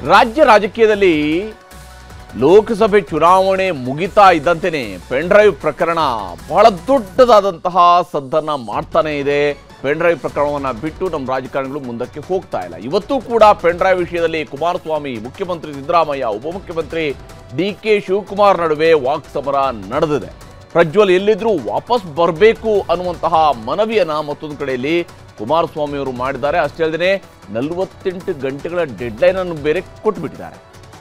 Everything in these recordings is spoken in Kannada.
ರಾಜ್ಯ ರಾಜಕೀಯದಲ್ಲಿ ಲೋಕಸಭೆ ಚುನಾವಣೆ ಮುಗಿತಾ ಇದ್ದಂತೆಯೇ ಪೆನ್ಡ್ರೈವ್ ಪ್ರಕರಣ ಬಹಳ ದೊಡ್ಡದಾದಂತಹ ಸದ್ದನ್ನ ಮಾಡ್ತಾನೆ ಇದೆ ಪೆನ್ಡ್ರೈವ್ ಪ್ರಕರಣವನ್ನ ಬಿಟ್ಟು ನಮ್ಮ ರಾಜಕಾರಣಿಗಳು ಮುಂದಕ್ಕೆ ಹೋಗ್ತಾ ಇಲ್ಲ ಇವತ್ತು ಕೂಡ ಪೆನ್ಡ್ರೈವ್ ವಿಷಯದಲ್ಲಿ ಕುಮಾರಸ್ವಾಮಿ ಮುಖ್ಯಮಂತ್ರಿ ಸಿದ್ದರಾಮಯ್ಯ ಉಪಮುಖ್ಯಮಂತ್ರಿ ಡಿ ಕೆ ಶಿವಕುಮಾರ್ ನಡುವೆ ವಾಕ್ಸಮರ ನಡೆದಿದೆ ಪ್ರಜ್ವಲ್ ಎಲ್ಲಿದ್ರೂ ವಾಪಸ್ ಬರಬೇಕು ಅನ್ನುವಂತಹ ಮನವಿಯನ್ನ ಮತ್ತೊಂದು ಕಡೆಯಲ್ಲಿ ಕುಮಾರಸ್ವಾಮಿ ಅವರು ಮಾಡಿದ್ದಾರೆ ಅಷ್ಟೇ ಅಲ್ಲದೆ ನಲವತ್ತೆಂಟು ಗಂಟೆಗಳ ಡೆಡ್ಲೈನ್ ಅನ್ನು ಬೇರೆ ಕೊಟ್ಟುಬಿಟ್ಟಿದ್ದಾರೆ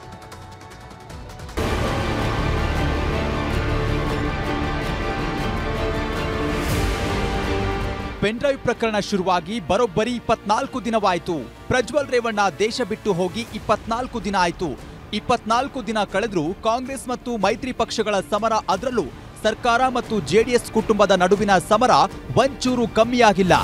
ಪೆನ್ಡ್ರೈವ್ ಪ್ರಕರಣ ಶುರುವಾಗಿ ಬರೋಬ್ಬರಿ ಇಪ್ಪತ್ನಾಲ್ಕು ದಿನವಾಯಿತು ಪ್ರಜ್ವಲ್ ರೇವಣ್ಣ ದೇಶ ಬಿಟ್ಟು ಹೋಗಿ ಇಪ್ಪತ್ನಾಲ್ಕು ದಿನ ಆಯಿತು ಇಪ್ಪತ್ನಾಲ್ಕು ದಿನ ಕಳೆದ್ರೂ ಕಾಂಗ್ರೆಸ್ ಮತ್ತು ಮೈತ್ರಿ ಪಕ್ಷಗಳ ಸಮರ ಅದರಲ್ಲೂ ಸರ್ಕಾರ ಮತ್ತು ಜೆಡಿಎಸ್ ಕುಟುಂಬದ ನಡುವಿನ ಸಮರ ಒಂಚೂರು ಕಮ್ಮಿಯಾಗಿಲ್ಲ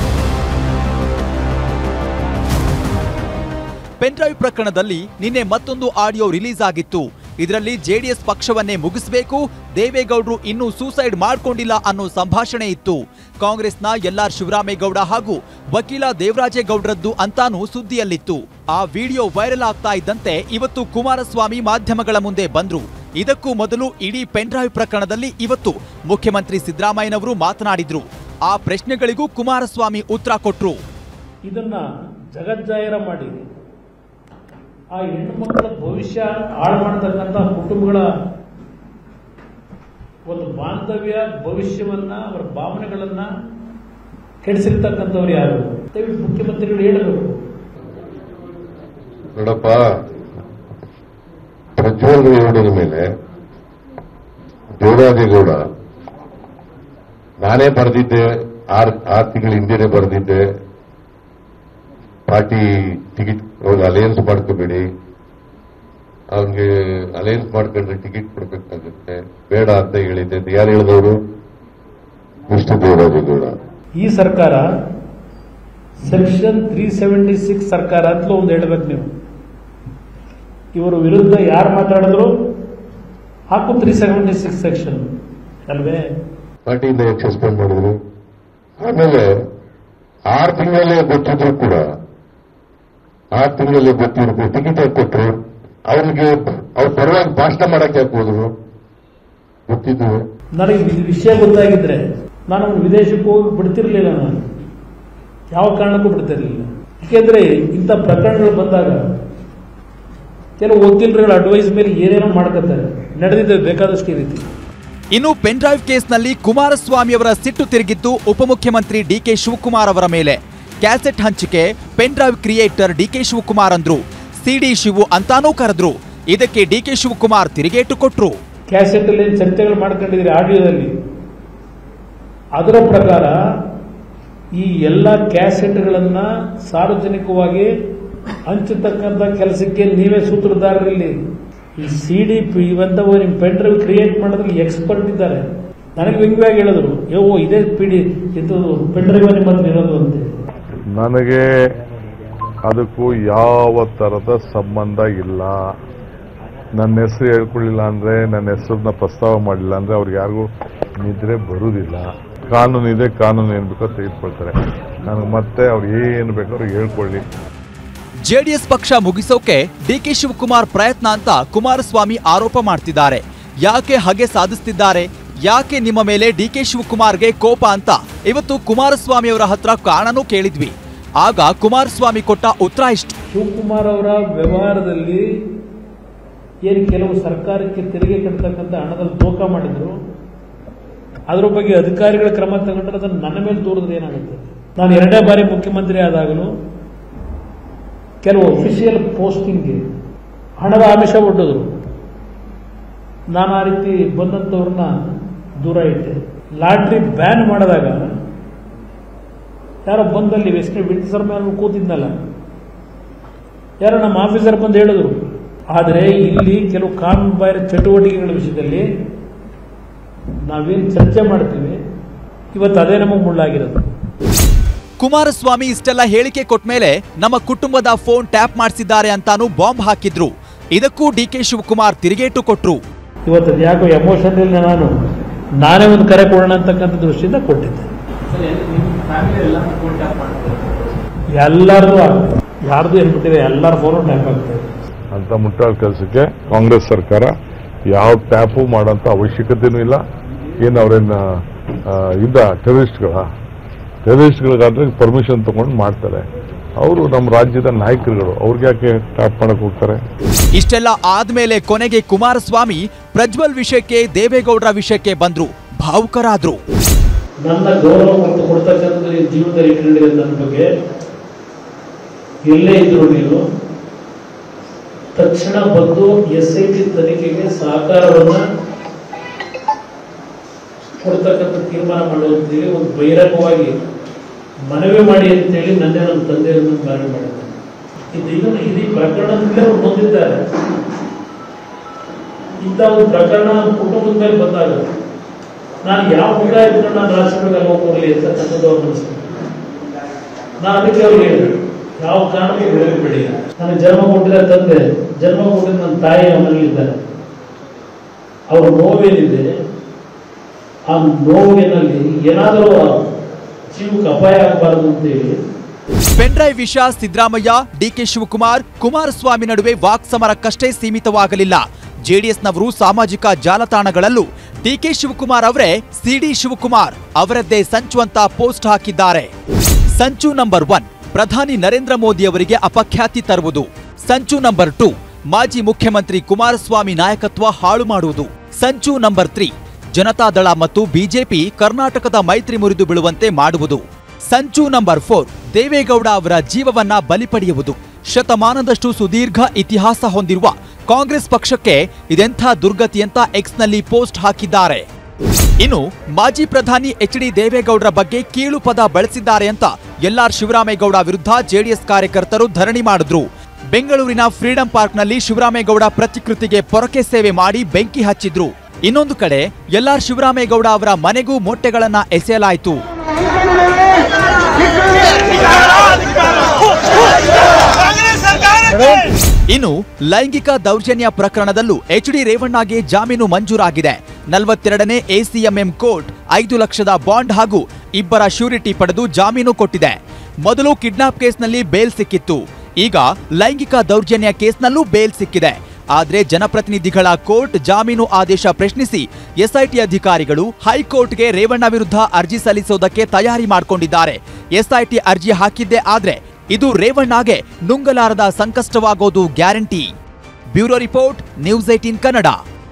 ಪೆನ್ಡ್ರೈವ್ ಪ್ರಕರಣದಲ್ಲಿ ನಿನ್ನೆ ಮತ್ತೊಂದು ಆಡಿಯೋ ರಿಲೀಸ್ ಆಗಿತ್ತು ಇದರಲ್ಲಿ ಜೆಡಿಎಸ್ ಪಕ್ಷವನ್ನೇ ಮುಗಿಸಬೇಕು ದೇವೇಗೌಡರು ಇನ್ನೂ ಸೂಸೈಡ್ ಮಾಡ್ಕೊಂಡಿಲ್ಲ ಅನ್ನೋ ಸಂಭಾಷಣೆ ಇತ್ತು ಕಾಂಗ್ರೆಸ್ನ ಎಲ್ಆರ್ ಶಿವರಾಮೇಗೌಡ ಹಾಗೂ ವಕೀಲ ದೇವರಾಜೇಗೌಡರದ್ದು ಅಂತಾನೂ ಸುದ್ದಿಯಲ್ಲಿತ್ತು ಆ ವಿಡಿಯೋ ವೈರಲ್ ಆಗ್ತಾ ಇದ್ದಂತೆ ಇವತ್ತು ಕುಮಾರಸ್ವಾಮಿ ಮಾಧ್ಯಮಗಳ ಮುಂದೆ ಬಂದ್ರು ಇದಕ್ಕೂ ಮೊದಲು ಇಡೀ ಪೆನ್ಡ್ರೈವ್ ಪ್ರಕರಣದಲ್ಲಿ ಇವತ್ತು ಮುಖ್ಯಮಂತ್ರಿ ಸಿದ್ದರಾಮಯ್ಯನವರು ಮಾತನಾಡಿದ್ರು ಆ ಪ್ರಶ್ನೆಗಳಿಗೂ ಕುಮಾರಸ್ವಾಮಿ ಉತ್ತರ ಕೊಟ್ರು ಇದನ್ನ ಜಗಜ್ಜಾಹಿರ ಮಾಡಿ ಆ ಹೆಣ್ಣು ಮಕ್ಕಳ ಭವಿಷ್ಯ ಹಾಳು ಮಾಡತಕ್ಕಂಥ ಕುಟುಂಬಗಳ ಒಂದು ಬಾಂಧವ್ಯ ಭವಿಷ್ಯವನ್ನ ಅವರ ಭಾವನೆಗಳನ್ನ ಕೆಡಿಸಿರ್ತಕ್ಕಂಥವ್ರು ಯಾರು ದಯವಿಟ್ಟು ಮುಖ್ಯಮಂತ್ರಿಗಳು ಹೇಳಬೇಕು ನೋಡಪ್ಪ ಪ್ರಜ್ವಲ್ ರೇವಣ್ಣನ ಮೇಲೆ ದೇವರಾಜೇಗೌಡ ನಾನೇ ಬರೆದಿದ್ದೆ ಆರು ಆರು ತಿಂಗಳ ಹಿಂದೆನೆ ಬರೆದಿದ್ದೆ ಪಾರ್ಟಿ ಟಿಕೆಟ್ ಅಲಯನ್ಸ್ ಮಾಡ್ಕೋಬೇಡಿ ಅವನಿಗೆ ಅಲಯನ್ಸ್ ಮಾಡ್ಕೊಂಡ್ರೆ ಟಿಕೆಟ್ ಕೊಡ್ಬೇಕಾಗುತ್ತೆ ಬೇಡ ಅಂತ ಹೇಳಿದ್ದೆ ಅಂತ ಯಾರು ಹೇಳಿದವರು ಮಿಸ್ಟರ್ ದೇವರಾಜೇಗೌಡ ಈ ಸರ್ಕಾರ ಸೆಕ್ಷನ್ ತ್ರೀ ಸೆವೆಂಟಿ ಸಿಕ್ಸ್ ಸರ್ಕಾರ ಅಂತಲೂ ಒಂದು ಹೇಳ್ಬೇಕು ನೀವು ಇವರು ವಿರುದ್ಧ ಯಾರು ಮಾತಾಡಿದ್ರು ಹಾಕು ತ್ರೀ ಸೆವೆಂಟಿ ಸಿಕ್ಸ್ ಸೆಕ್ಷನ್ ಅಲ್ವೇ ಪಾರ್ಟಿಯಿಂದ ಯಾಕೆ ಸಸ್ಪೆಂಡ್ ಮಾಡಿದ್ರು ಆಮೇಲೆ ಆರು ತಿಂಗಳಲ್ಲೇ ಗೊತ್ತಿದ್ರು ಕೂಡ ಆರು ತಿಂಗಳಲ್ಲೇ ಗೊತ್ತಿದ್ರು ಟಿಕೆಟ್ ಯಾಕೆ ಕೊಟ್ಟರು ಅವ್ರಿಗೆ ಅವ್ರ ಪರವಾಗಿ ಭಾಷಣ ಮಾಡಕ್ಕೆ ಯಾಕೆ ಹೋದ್ರು ಗೊತ್ತಿದ್ದು ನನಗೆ ಈ ವಿಷಯ ಗೊತ್ತಾಗಿದ್ರೆ ನಾನು ಅವ್ನು ವಿದೇಶಕ್ಕೆ ಹೋಗಿ ಬಿಡ್ತಿರ್ಲಿಲ್ಲ ನಾನು ಯಾವ ಕಾರಣಕ್ಕೂ ಬಿಡ್ತಿರ್ಲಿಲ್ಲ ಯಾಕೆಂದ್ರೆ ಇಂಥ ಪ್ರಕರಣಗಳು ಬಂದಾಗ ಕೆಲವು ವಕೀಲರುಗಳ ಅಡ್ವೈಸ್ ಮೇಲೆ ಏನೇನೋ ಮಾಡ್ಕೊತಾರೆ ನಡೆದಿದೆ ಬೇಕಾದಷ್ಟು ಈ ರೀತಿ ಇನ್ನು ಪೆನ್ಡ್ರೈವ್ ಕೇಸ್ನಲ್ಲಿ ಕುಮಾರಸ್ವಾಮಿಯವರ ಸಿಟ್ಟು ತಿರುಗಿದ್ದು ಉಪಮುಖ್ಯಮಂತ್ರಿ ಡಿಕೆ ಶಿವಕುಮಾರ್ ಅವರ ಮೇಲೆ ಕ್ಯಾಸೆಟ್ ಹಂಚಿಕೆ ಪೆನ್ಡ್ರೈವ್ ಕ್ರಿಯೇಟರ್ ಡಿಕೆ ಶಿವಕುಮಾರ್ ಅಂದ್ರು ಸಿಡಿ ಶಿವು ಅಂತಾನೂ ಕರೆದ್ರು ಇದಕ್ಕೆ ಡಿಕೆ ಶಿವಕುಮಾರ್ ತಿರುಗೇಟು ಕೊಟ್ರು ಕ್ಯಾಸೆಟ್ ಅಲ್ಲಿ ಏನ್ ಚರ್ಚೆಗಳು ಮಾಡ್ಕೊಂಡಿದ್ದೀರಿ ಆಡಿಯೋದಲ್ಲಿ ಅದರ ಪ್ರಕಾರ ಈ ಎಲ್ಲ ಕ್ಯಾಸೆಟ್ಗಳನ್ನ ಸಾರ್ವಜನಿಕವಾಗಿ ಹಂಚತಕ್ಕಂಥ ಕೆಲಸಕ್ಕೆ ನೀವೇ ಸೂತ್ರಧಾರರಿಲ್ಲಿ ಈ ಸಿ ಡಿ ಪಿ ಇವಂತವು ನಿಮ್ ಪೆನ್ ಡ್ರೈವ್ ಕ್ರಿಯೇಟ್ ಮಾಡೋದ್ರಲ್ಲಿ ಎಕ್ಸ್ಪರ್ಟ್ ಇದ್ದಾರೆ ನನಗೆ ವ್ಯಂಗ್ಯವಾಗಿ ಹೇಳಿದ್ರು ಯೋ ಇದೇ ಪಿ ಡಿ ಇದು ಪೆನ್ ಡ್ರೈವ್ ನಿಮ್ಮ ಹತ್ರ ಇರೋದು ಅಂತ ನನಗೆ ಅದಕ್ಕೂ ಯಾವ ಥರದ ಸಂಬಂಧ ಇಲ್ಲ ನನ್ನ ಹೆಸರು ಹೇಳ್ಕೊಳ್ಳಿಲ್ಲ ಅಂದರೆ ನನ್ನ ಹೆಸರನ್ನ ಪ್ರಸ್ತಾವ ಮಾಡಿಲ್ಲ ಅಂದರೆ ಅವ್ರಿಗೆ ಯಾರಿಗೂ ನಿದ್ರೆ ಬರುವುದಿಲ್ಲ ಕಾನೂನು ಇದೆ ಕಾನೂನು ಏನು ಬೇಕೋ ತೆಗೆದುಕೊಳ್ತಾರೆ ನನಗೆ ಮತ್ತೆ ಅವ್ರು ಏನು ಬೇಕೋ ಅವ್ರಿಗೆ ಹೇಳ್ಕೊಳ್ಳಿ ಜೆಡಿಎಸ್ ಪಕ್ಷ ಮುಗಿಸೋಕೆ ಡಿಕೆ ಶಿವಕುಮಾರ್ ಪ್ರಯತ್ನ ಅಂತ ಕುಮಾರಸ್ವಾಮಿ ಆರೋಪ ಮಾಡ್ತಿದ್ದಾರೆ ಯಾಕೆ ಹಾಗೆ ಸಾಧಿಸ್ತಿದ್ದಾರೆ ಯಾಕೆ ನಿಮ್ಮ ಮೇಲೆ ಡಿಕೆ ಶಿವಕುಮಾರ್ಗೆ ಕೋಪ ಅಂತ ಇವತ್ತು ಕುಮಾರಸ್ವಾಮಿ ಅವರ ಹತ್ರ ಕಾರಣನೂ ಕೇಳಿದ್ವಿ ಆಗ ಕುಮಾರಸ್ವಾಮಿ ಕೊಟ್ಟ ಉತ್ತರ ಇಷ್ಟು ಶಿವಕುಮಾರ್ ಅವರ ವ್ಯವಹಾರದಲ್ಲಿ ಏನು ಕೆಲವು ಸರ್ಕಾರಕ್ಕೆ ತೆರಿಗೆ ಕಟ್ಟತಕ್ಕಂಥ ಹಣದಲ್ಲಿ ದೋಖ ಮಾಡಿದ್ರು ಅದ್ರ ಬಗ್ಗೆ ಅಧಿಕಾರಿಗಳ ಕ್ರಮ ತಗೊಂಡ್ರೆ ಅದನ್ನು ನನ್ನ ಮೇಲೆ ದೂರಿದ್ರೆ ಏನಾಗುತ್ತೆ ನಾನು ಎರಡೇ ಬಾರಿ ಮುಖ್ಯಮಂತ್ರಿ ಆದಾಗಲೂ ಕೆಲವು ಅಫಿಷಿಯಲ್ ಪೋಸ್ಟಿಂಗ್ಗೆ ಹಣದ ಆಮಿಷ ಒಡ್ಡಿದ್ರು ನಾನು ಆ ರೀತಿ ಬಂದಂಥವ್ರನ್ನ ದೂರ ಇಟ್ಟೆ ಲಾಟ್ರಿ ಬ್ಯಾನ್ ಮಾಡಿದಾಗ ಯಾರೋ ಬಂದಲ್ಲಿ ವೆಸ್ಟ್ ವಿಂಟರ್ ಮೇಲೆ ಕೂತಿದ್ನಲ್ಲ ಯಾರೋ ನಮ್ಮ ಆಫೀಸರ್ ಬಂದು ಹೇಳಿದ್ರು ಆದರೆ ಇಲ್ಲಿ ಕೆಲವು ಕಾನೂನು ಬಾಹಿರ ಚಟುವಟಿಕೆಗಳ ವಿಷಯದಲ್ಲಿ ನಾವೇನು ಚರ್ಚೆ ಮಾಡ್ತೀವಿ ಇವತ್ತು ಅದೇ ನಮಗೆ ಮುಳ್ಳಾಗಿರೋದು ಕುಮಾರಸ್ವಾಮಿ ಇಷ್ಟೆಲ್ಲ ಹೇಳಿಕೆ ಕೊಟ್ಮೇಲೆ ನಮ್ಮ ಕುಟುಂಬದ ಫೋನ್ ಟ್ಯಾಪ್ ಮಾಡಿಸಿದ್ದಾರೆ ಅಂತಾನೂ ಬಾಂಬ್ ಹಾಕಿದ್ರು ಇದಕ್ಕೂ ಡಿಕೆ ಶಿವಕುಮಾರ್ ತಿರುಗೇಟು ಕೊಟ್ರು ಇವತ್ತು ಅದು ಯಾಕೋ ಎಮೋಷನ್ ಇಲ್ಲ ನಾನು ನಾನೇ ಒಂದು ಕರೆ ಕೊಡೋಣ ಅಂತಕ್ಕಂಥ ದೃಷ್ಟಿಯಿಂದ ಕೊಟ್ಟಿದ್ದೆ ಎಲ್ಲರದು ಯಾರ್ದು ಏನ್ಬಿಟ್ಟಿದೆ ಎಲ್ಲರ ಫೋನು ಟ್ಯಾಪ್ ಆಗ್ತದೆ ಅಂತ ಮುಟ್ಟಾಳ ಕೆಲಸಕ್ಕೆ ಕಾಂಗ್ರೆಸ್ ಸರ್ಕಾರ ಯಾವ ಟ್ಯಾಪು ಮಾಡೋಂಥ ಅವಶ್ಯಕತೆನೂ ಇಲ್ಲ ಏನು ಅವ್ರೇನು ಇದ್ದ ಟೆರರಿಸ್ಟ್ಗಳ ಟೆರರಿಸ್ಟ್ಗಳಿಗಾದ್ರೆ ಪರ್ಮಿಷನ್ ತಗೊಂಡು ಮಾಡ್ತಾರೆ ಅವರು ನಮ್ಮ ರಾಜ್ಯದ ನಾಯಕರುಗಳು ಅವ್ರಿಗೆ ಯಾಕೆ ಟ್ಯಾಪ್ ಮಾಡಕ್ಕೆ ಹೋಗ್ತಾರೆ ಇಷ್ಟೆಲ್ಲ ಆದ್ಮೇಲೆ ಕೊನೆಗೆ ಕುಮಾರಸ್ವಾಮಿ ಪ್ರಜ್ವಲ್ ವಿಷಯಕ್ಕೆ ದೇವೇಗೌಡರ ವಿಷಯಕ್ಕೆ ಬಂದ್ರು ಭಾವುಕರಾದ್ರು ನನ್ನ ಗೌರವ ಮತ್ತು ಕೊಡ್ತಕ್ಕಂಥದ್ದು ನೀನು ಜೀವನದಲ್ಲಿ ಇಟ್ಕೊಂಡಿರೋ ನನ್ನ ಬಗ್ಗೆ ಎಲ್ಲೇ ಇದ್ರು ನೀನು ತಕ್ಷಣ ಬಂದು ಎಸ್ ಐ ಟಿ ತನಿಖೆಗೆ ಸಹಕಾರವನ್ನ ಕೊಡ್ತಕ್ಕಂಥ ತೀರ್ಮಾನ ಮಾಡುವಂತೇಳಿ ಒಂದು ಬಹಿರಂಗವಾಗಿ ಮನವಿ ಮಾಡಿ ಅಂತೇಳಿ ನನ್ನೇ ನಮ್ಮ ತಂದೆಯನ್ನು ಮನವಿ ಮಾಡಿದ್ದಾರೆ ಇದು ಇದನ್ನು ಇಡೀ ಪ್ರಕರಣದಲ್ಲೇ ಅವ್ರು ಬಂದಿದ್ದಾರೆ ಇಂಥ ಒಂದು ಪ್ರಕರಣ ನಮ್ಮ ಕುಟುಂಬದ ಮೇಲೆ ಬಂದಾಗ ನಾನು ಯಾವ ಮುಖ ಇಟ್ಕೊಂಡು ನಾನು ರಾಜಕೀಯದಲ್ಲಿ ಹೋಗ್ಬರಲಿ ಅಂತಕ್ಕಂಥದ್ದು ಅವ್ರ ಮನಸ್ಸು ನಾನು ಅದಕ್ಕೆ ಅವ್ರಿಗೆ ಹೇಳಿದೆ ಯಾವ ಕಾರಣಕ್ಕೂ ಹೋಗಬೇಡಿ ನನಗೆ ಜನ್ಮ ಕೊಟ್ಟಿದ ತಂದೆ ಜನ್ಮ ಕೊಟ್ಟಿದ ನನ್ನ ತಾಯಿ ಮನೇಲಿದ್ದಾರೆ ಅವ್ರ ನೋವೇನಿದೆ ಆ ನೋವಿನಲ್ಲಿ ಏನಾದರೂ ಜೀವಕ್ಕೆ ಅಪಾಯ ಆಗಬಾರದು ಅಂತೇಳಿ ಪೆನ್ಡ್ರೈವ್ ವಿಷಯ ಸಿದ್ದರಾಮಯ್ಯ ಡಿಕೆ ಶಿವಕುಮಾರ್ ಕುಮಾರಸ್ವಾಮಿ ನಡುವೆ ವಾಕ್ಸಮರಕ್ಕಷ್ಟೇ ಸೀಮಿತವಾಗಲಿಲ್ಲ ಜೆಡಿಎಸ್ನವರು ಸಾಮಾಜಿಕ ಜಾಲತಾಣಗಳಲ್ಲೂ ಡಿಕೆ ಶಿವಕುಮಾರ್ ಅವರೇ ಸಿಡಿ ಶಿವಕುಮಾರ್ ಅವರದ್ದೇ ಸಂಚು ಅಂತ ಪೋಸ್ಟ್ ಹಾಕಿದ್ದಾರೆ ಸಂಚು ನಂಬರ್ ಒನ್ ಪ್ರಧಾನಿ ನರೇಂದ್ರ ಮೋದಿ ಅವರಿಗೆ ಅಪಖ್ಯಾತಿ ತರುವುದು ಸಂಚು ನಂಬರ್ ಟೂ ಮಾಜಿ ಮುಖ್ಯಮಂತ್ರಿ ಕುಮಾರಸ್ವಾಮಿ ನಾಯಕತ್ವ ಹಾಳು ಮಾಡುವುದು ಸಂಚು ನಂಬರ್ ತ್ರೀ ಜನತಾದಳ ಮತ್ತು ಬಿಜೆಪಿ ಕರ್ನಾಟಕದ ಮೈತ್ರಿ ಮುರಿದು ಬೀಳುವಂತೆ ಮಾಡುವುದು ಸಂಚು ನಂಬರ್ ಫೋರ್ ದೇವೇಗೌಡ ಅವರ ಜೀವವನ್ನ ಬಲಿ ಪಡೆಯುವುದು ಶತಮಾನದಷ್ಟು ಸುದೀರ್ಘ ಇತಿಹಾಸ ಹೊಂದಿರುವ ಕಾಂಗ್ರೆಸ್ ಪಕ್ಷಕ್ಕೆ ಇದೆಂಥ ದುರ್ಗತಿ ಅಂತ ಎಕ್ಸ್ನಲ್ಲಿ ಪೋಸ್ಟ್ ಹಾಕಿದ್ದಾರೆ ಇನ್ನು ಮಾಜಿ ಪ್ರಧಾನಿ ಎಚ್ ಡಿ ದೇವೇಗೌಡರ ಬಗ್ಗೆ ಕೀಳು ಪದ ಬಳಸಿದ್ದಾರೆ ಅಂತ ಎಲ್ಆರ್ ಶಿವರಾಮೇಗೌಡ ವಿರುದ್ಧ ಜೆಡಿಎಸ್ ಕಾರ್ಯಕರ್ತರು ಧರಣಿ ಮಾಡಿದ್ರು ಬೆಂಗಳೂರಿನ ಫ್ರೀಡಂ ಪಾರ್ಕ್ನಲ್ಲಿ ಶಿವರಾಮೇಗೌಡ ಪ್ರತಿಕೃತಿಗೆ ಪೊರಕೆ ಸೇವೆ ಮಾಡಿ ಬೆಂಕಿ ಹಚ್ಚಿದ್ರು ಇನ್ನೊಂದು ಕಡೆ ಎಲ್ಆರ್ ಶಿವರಾಮೇಗೌಡ ಅವರ ಮನೆಗೂ ಮೊಟ್ಟೆಗಳನ್ನ ಎಸೆಯಲಾಯಿತು ಇನ್ನು ಲೈಂಗಿಕ ದೌರ್ಜನ್ಯ ಪ್ರಕರಣದಲ್ಲೂ ಎಚ್ ಡಿ ರೇವಣ್ಣಗೆ ಜಾಮೀನು ಮಂಜೂರಾಗಿದೆ ನಲವತ್ತೆರಡನೇ ಎಸಿಎಂಎಂ ಕೋರ್ಟ್ ಐದು ಲಕ್ಷದ ಬಾಂಡ್ ಹಾಗೂ ಇಬ್ಬರ ಶ್ಯೂರಿಟಿ ಪಡೆದು ಜಾಮೀನು ಕೊಟ್ಟಿದೆ ಮೊದಲು ಕಿಡ್ನಾಪ್ ಕೇಸ್ನಲ್ಲಿ ಬೇಲ್ ಸಿಕ್ಕಿತ್ತು ಈಗ ಲೈಂಗಿಕ ದೌರ್ಜನ್ಯ ಕೇಸ್ನಲ್ಲೂ ಬೇಲ್ ಸಿಕ್ಕಿದೆ ಆದ್ರೆ ಜನಪ್ರತಿನಿಧಿಗಳ ಕೋರ್ಟ್ ಜಾಮೀನು ಆದೇಶ ಪ್ರಶ್ನಿಸಿ ಎಸ್ಐಟಿ ಅಧಿಕಾರಿಗಳು ಹೈಕೋರ್ಟ್ಗೆ ರೇವಣ್ಣ ವಿರುದ್ಧ ಅರ್ಜಿ ಸಲ್ಲಿಸೋದಕ್ಕೆ ತಯಾರಿ ಮಾಡಿಕೊಂಡಿದ್ದಾರೆ ಎಸ್ಐಟಿ ಅರ್ಜಿ ಹಾಕಿದ್ದೇ ಆದ್ರೆ ಇದು ರೇವಣ್ಣಗೆ ನುಂಗಲಾರದ ಸಂಕಷ್ಟವಾಗೋದು guarantee bureau report news eighteen Kannada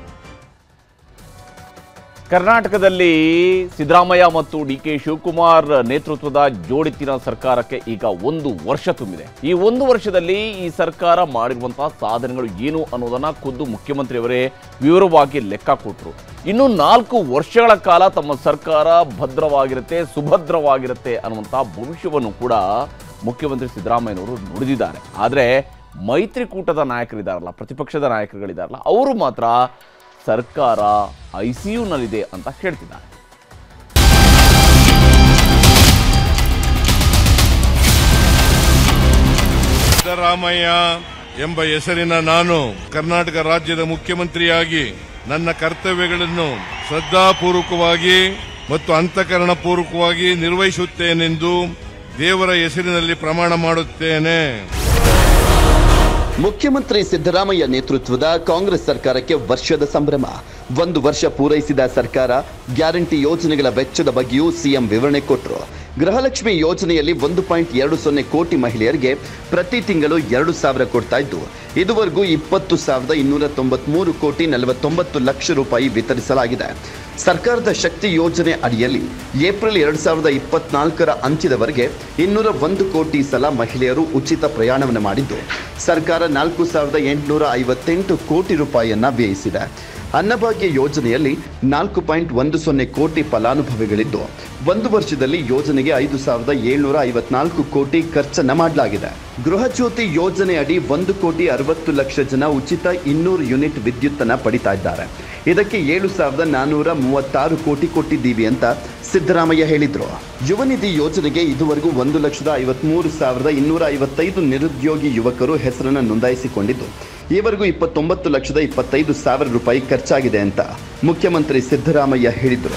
ಕರ್ನಾಟಕದಲ್ಲಿ ಸಿದ್ದರಾಮಯ್ಯ ಮತ್ತು ಡಿ ಕೆ ಶಿವಕುಮಾರ್ ನೇತೃತ್ವದ ಜೋಡಿತಿನ ಸರ್ಕಾರಕ್ಕೆ ಈಗ ಒಂದು ವರ್ಷ ತುಂಬಿದೆ ಈ ಒಂದು ವರ್ಷದಲ್ಲಿ ಈ ಸರ್ಕಾರ ಮಾಡಿರುವಂತಹ ಸಾಧನೆಗಳು ಏನು ಅನ್ನೋದನ್ನ ಖುದ್ದು ಮುಖ್ಯಮಂತ್ರಿಯವರೇ ವಿವರವಾಗಿ ಲೆಕ್ಕ ಕೊಟ್ಟರು ಇನ್ನು ನಾಲ್ಕು ವರ್ಷಗಳ ಕಾಲ ತಮ್ಮ ಸರ್ಕಾರ ಭದ್ರವಾಗಿರುತ್ತೆ ಸುಭದ್ರವಾಗಿರುತ್ತೆ ಅನ್ನುವಂತಹ ಭವಿಷ್ಯವನ್ನು ಕೂಡ ಮುಖ್ಯಮಂತ್ರಿ ಸಿದ್ದರಾಮಯ್ಯನವರು ನುಡಿದಿದ್ದಾರೆ ಆದರೆ ಮೈತ್ರಿಕೂಟದ ನಾಯಕರಿದ್ದಾರಲ್ಲ ಪ್ರತಿಪಕ್ಷದ ನಾಯಕರುಗಳಿದ್ದಾರಲ್ಲ ಅವರು ಮಾತ್ರ ಸರ್ಕಾರ ಐ ಸಿ ಯುನಲ್ಲಿದೆ ಅಂತ ಹೇಳ್ತಿದ್ದಾರೆ ಸಿದ್ದರಾಮಯ್ಯ ಎಂಬ ಹೆಸರಿನ ನಾನು ಕರ್ನಾಟಕ ರಾಜ್ಯದ ಮುಖ್ಯಮಂತ್ರಿಯಾಗಿ ನನ್ನ ಕರ್ತವ್ಯಗಳನ್ನು ಶ್ರದ್ಧಾಪೂರ್ವಕವಾಗಿ ಮತ್ತು ಅಂತಃಕರಣಪೂರ್ವಕವಾಗಿ ನಿರ್ವಹಿಸುತ್ತೇನೆಂದು ದೇವರ ಹೆಸರಿನಲ್ಲಿ ಪ್ರಮಾಣ ಮಾಡುತ್ತೇನೆ ಮುಖ್ಯಮಂತ್ರಿ ಸಿದ್ದರಾಮಯ್ಯ ನೇತೃತ್ವದ ಕಾಂಗ್ರೆಸ್ ಸರ್ಕಾರಕ್ಕೆ ವರ್ಷದ ಸಂಭ್ರಮ ಒಂದು ವರ್ಷ ಪೂರೈಸಿದ ಸರ್ಕಾರ ಗ್ಯಾರಂಟಿ ಯೋಜನೆಗಳ ವೆಚ್ಚದ ಬಗ್ಗೆಯೂ ಸಿಎಂ ವಿವರಣೆ ಕೊಟ್ಟರು ಗೃಹಲಕ್ಷ್ಮಿ ಯೋಜನೆಯಲ್ಲಿ ಒಂದು ಪಾಯಿಂಟ್ ಎರಡು ಸೊನ್ನೆ ಕೋಟಿ ಮಹಿಳೆಯರಿಗೆ ಪ್ರತಿ ತಿಂಗಳು ಎರಡು ಸಾವಿರ ಕೊಡ್ತಾ ಇದ್ದು ಇದುವರೆಗೂ ಇಪ್ಪತ್ತು ಸಾವಿರದ ಇನ್ನೂರ ತೊಂಬತ್ಮೂರು ಕೋಟಿ ನಲವತ್ತೊಂಬತ್ತು ಲಕ್ಷ ರೂಪಾಯಿ ವಿತರಿಸಲಾಗಿದೆ ಸರ್ಕಾರದ ಶಕ್ತಿ ಯೋಜನೆ ಅಡಿಯಲ್ಲಿ ಏಪ್ರಿಲ್ ಎರಡು ಸಾವಿರದ ಇಪ್ಪತ್ನಾಲ್ಕರ ಅಂತ್ಯದವರೆಗೆ ಇನ್ನೂರ ಒಂದು ಕೋಟಿ ಸಲ ಮಹಿಳೆಯರು ಉಚಿತ ಪ್ರಯಾಣವನ್ನು ಮಾಡಿದ್ದು ಸರ್ಕಾರ ನಾಲ್ಕು ಸಾವಿರದ ಎಂಟುನೂರ ಐವತ್ತೆಂಟು ಕೋಟಿ ರೂಪಾಯಿಯನ್ನ ವ್ಯಯಿಸಿದೆ ಅನ್ನಭಾಗ್ಯ ಯೋಜನೆಯಲ್ಲಿ ನಾಲ್ಕು ಪಾಯಿಂಟ್ ಒಂದು ಸೊನ್ನೆ ಕೋಟಿ ಫಲಾನುಭವಿಗಳಿದ್ದು ಒಂದು ವರ್ಷದಲ್ಲಿ ಯೋಜನೆಗೆ ಐದು ಸಾವಿರದ ಏಳ್ನೂರ ಐವತ್ನಾಲ್ಕು ಕೋಟಿ ಖರ್ಚನ್ನ ಮಾಡಲಾಗಿದೆ ಗೃಹ ಜ್ಯೋತಿ ಯೋಜನೆ ಅಡಿ ಒಂದು ಕೋಟಿ ಅರವತ್ತು ಲಕ್ಷ ಜನ ಉಚಿತ ಇನ್ನೂರು ಯೂನಿಟ್ ವಿದ್ಯುತ್ತನ್ನ ಪಡಿತಾ ಇದ್ದಾರೆ ಇದಕ್ಕೆ ಏಳು ಸಾವಿರದ ನಾನ್ನೂರ ಮೂವತ್ತಾರು ಕೋಟಿ ಕೊಟ್ಟಿದ್ದೀವಿ ಅಂತ ಸಿದ್ದರಾಮಯ್ಯ ಹೇಳಿದ್ರು ಯುವ ನಿಧಿ ಯೋಜನೆಗೆ ಇದುವರೆಗೂ ಒಂದು ಲಕ್ಷದ ಐವತ್ಮೂರು ಸಾವಿರದ ಇನ್ನೂರ ಐವತ್ತೈದು ನಿರುದ್ಯೋಗಿ ಯುವಕರು ಹೆಸರನ್ನು ನೋಂದಾಯಿಸಿಕೊಂಡಿದ್ದು ಈವರೆಗೂ ಇಪ್ಪತ್ತೊಂಬತ್ತು ಲಕ್ಷದ ಇಪ್ಪತ್ತೈದು ಸಾವಿರ ರೂಪಾಯಿ ಖರ್ಚಾಗಿದೆ ಅಂತ ಮುಖ್ಯಮಂತ್ರಿ ಸಿದ್ದರಾಮಯ್ಯ ಹೇಳಿದರು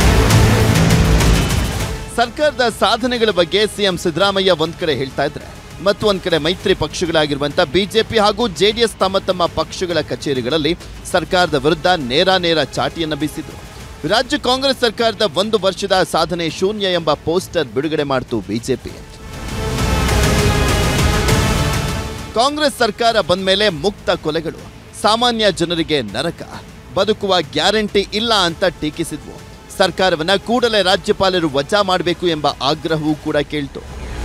ಸರ್ಕಾರದ ಸಾಧನೆಗಳ ಬಗ್ಗೆ ಸಿಎಂ ಸಿದ್ದರಾಮಯ್ಯ ಒಂದ್ ಕಡೆ ಹೇಳ್ತಾ ಇದ್ರೆ ಮತ್ತು ಒಂದ್ ಕಡೆ ಮೈತ್ರಿ ಪಕ್ಷಗಳಾಗಿರುವಂತ ಬಿಜೆಪಿ ಹಾಗೂ ಜೆಡಿಎಸ್ ತಮ್ಮ ತಮ್ಮ ಪಕ್ಷಗಳ ಕಚೇರಿಗಳಲ್ಲಿ ಸರ್ಕಾರದ ವಿರುದ್ಧ ನೇರ ನೇರ ಚಾಟಿಯನ್ನ ಬೀಸಿದ್ರು ರಾಜ್ಯ ಕಾಂಗ್ರೆಸ್ ಸರ್ಕಾರದ ಒಂದು ವರ್ಷದ ಸಾಧನೆ ಶೂನ್ಯ ಎಂಬ ಪೋಸ್ಟರ್ ಬಿಡುಗಡೆ ಮಾಡಿತು ಬಿಜೆಪಿ ಕಾಂಗ್ರೆಸ್ ಸರ್ಕಾರ ಬಂದ ಮೇಲೆ ಮುಕ್ತ ಕೊಲೆಗಳು ಸಾಮಾನ್ಯ ಜನರಿಗೆ ನರಕ ಬದುಕುವ ಗ್ಯಾರಂಟಿ ಇಲ್ಲ ಅಂತ ಟೀಕಿಸಿದ್ವು ಸರ್ಕಾರವನ್ನ ಕೂಡಲೇ ರಾಜ್ಯಪಾಲರು ವಜಾ ಮಾಡಬೇಕು ಎಂಬ ಆಗ್ರಹವೂ ಕೂಡ ಕೇಳ್ತು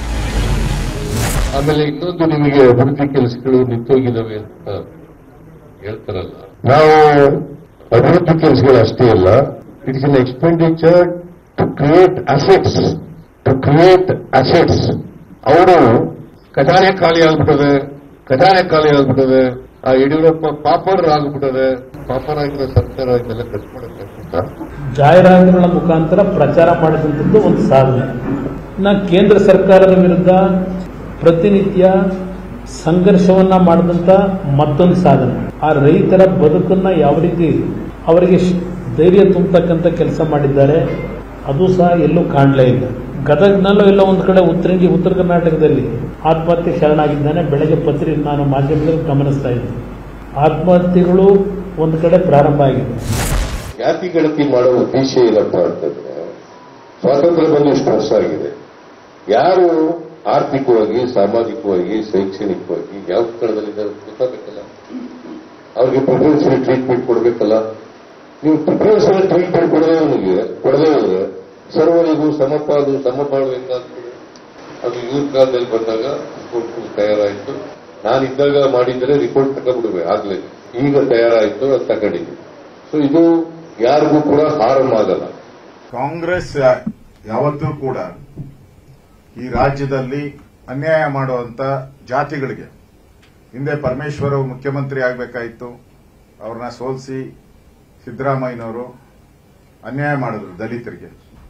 ಆಮೇಲೆ ಇನ್ನೊಂದು ನಿಮಗೆ ಅಭಿವೃದ್ಧಿ ಕೆಲಸಗಳು ನಿಂತೋಗಿದ್ದಾವೆ ಅಂತ ಹೇಳ್ತಾರಲ್ಲ ನಾವು ಅಭಿವೃದ್ಧಿ ಕೆಲಸಗಳು ಅಷ್ಟೇ ಅಲ್ಲ it is an expenditure to create assets to create assets ಅವರು ಖಜಾನೆ ಖಾಲಿ ಆಗ್ಬಿಟ್ಟದೆ ಖಜಾನೆ ಖಾಲಿ ಆಗ್ಬಿಟ್ಟದೆ ಆ ಯಡಿಯೂರಪ್ಪ ಪಾಪರ್ ಆಗ್ಬಿಟ್ಟದೆ ಪಾಪರ್ ಆಗಿರೋ ಸರ್ಕಾರ ಇದೆಲ್ಲ ಖರ್ಚು ಮಾಡಕ್ಕೆ ಜಾಹೀರಾತುಗಳ ಮುಖಾಂತರ ಪ್ರಚಾರ ಮಾಡಿದಂಥದ್ದು ಒಂದು ಸಾಧನೆ ನಾ ಕೇಂದ್ರ ಸರ್ಕಾರದ ವಿರುದ್ಧ ಪ್ರತಿನಿತ್ಯ ಸಂಘರ್ಷವನ್ನ ಮಾಡಿದಂತ ಮತ್ತೊಂದು ಸಾಧನೆ ಆ ರೈತರ ಬದುಕನ್ನ ಯಾವ ರೀತಿ ಅವರಿಗೆ ಶ್- ಧೈರ್ಯ ತುಂಬತಕ್ಕಂಥ ಕೆಲಸ ಮಾಡಿದ್ದಾರೆ ಅದು ಸಹ ಎಲ್ಲೂ ಕಾಣಲೇ ಇಲ್ಲ ಗದಗ್ನಲ್ಲೂ ಎಲ್ಲೋ ಒಂದು ಕಡೆ ಉತ್ತರಂಗಿ ಉತ್ತರ ಕರ್ನಾಟಕದಲ್ಲಿ ಆತ್ಮಹತ್ಯೆ ಶರಣಾಗಿದ್ದಾನೆ ಬೆಳಗ್ಗೆ ಪತ್ರಿ ನಾನು ಮಾಧ್ಯಮದಲ್ಲಿ ಗಮನಿಸ್ತಾ ಇದ್ದೆ ಆತ್ಮಹತ್ಯೆಗಳು ಒಂದು ಕಡೆ ಪ್ರಾರಂಭ ಆಗಿದೆ ಜಾತಿ ಗಣತಿ ಮಾಡೋ ಉದ್ದೇಶ ಏನಪ್ಪ ಅಂತಂದ್ರೆ ಸ್ವಾತಂತ್ರ್ಯ ಬಂದು ಇಷ್ಟು ವರ್ಷ ಆಗಿದೆ ಯಾರು ಆರ್ಥಿಕವಾಗಿ ಸಾಮಾಜಿಕವಾಗಿ ಶೈಕ್ಷಣಿಕವಾಗಿ ಯಾವ ಸ್ಥಳದಲ್ಲಿದ್ದಾರೆ ಅಂತ ಗೊತ್ತಾಗಬೇಕಲ್ಲ ಅವ್ರಿಗೆ ಪ್ರಿಫರೆನ್ಸಿಯಲ್ ಟ್ರೀಟ್ಮೆಂಟ್ ಕೊಡಬೇಕಲ್ಲ ನೀವು ಪ್ರಿಫರೆನ್ಸಿಯಲ್ ಟ್ರೀಟ್ಮೆಂಟ್ ಕೊಡದೇ ಅವನಿಗೆ ಕೊಡದೇ ಹೋದ್ರೆ ಸರ್ವರಿಗೂ ಸಮಪಾಲು ಸಮಪಾಲು ಹೆಂಗಾಗ್ತದೆ ಅದು ಇವ್ರ ಕಾಲದಲ್ಲಿ ಬಂದಾಗ ರಿಪೋರ್ಟ್ ತಯಾರಾಯಿತು ನಾನಿದ್ದಾಗ ಮಾಡಿದ್ರೆ ರಿಪೋರ್ಟ್ ತಗೊಂಡ್ಬಿಡುವೆ ಆಗ್ಲೇ ಈಗ ತಯಾರಾಯಿತು ಅದು ತಗೊಂಡಿದ್ವಿ ಸೊ ಇದು ಯಾರಿಗೂ ಕೂಡ ಹಾರಂ ಆಗಲ್ಲ ಕಾಂಗ್ರೆಸ್ ಯಾವತ್ತೂ ಕೂಡ ಈ ರಾಜ್ಯದಲ್ಲಿ ಅನ್ಯಾಯ ಮಾಡುವಂತ ಜಾತಿಗಳಿಗೆ ಹಿಂದೆ ಪರಮೇಶ್ವರ್ ಅವರು ಮುಖ್ಯಮಂತ್ರಿ ಆಗಬೇಕಾಯಿತು ಅವ್ರನ್ನ ಸೋಲಿಸಿ ಸಿದ್ದರಾಮಯ್ಯನವರು ಅನ್ಯಾಯ ಮಾಡಿದ್ರು ದಲಿತರಿಗೆ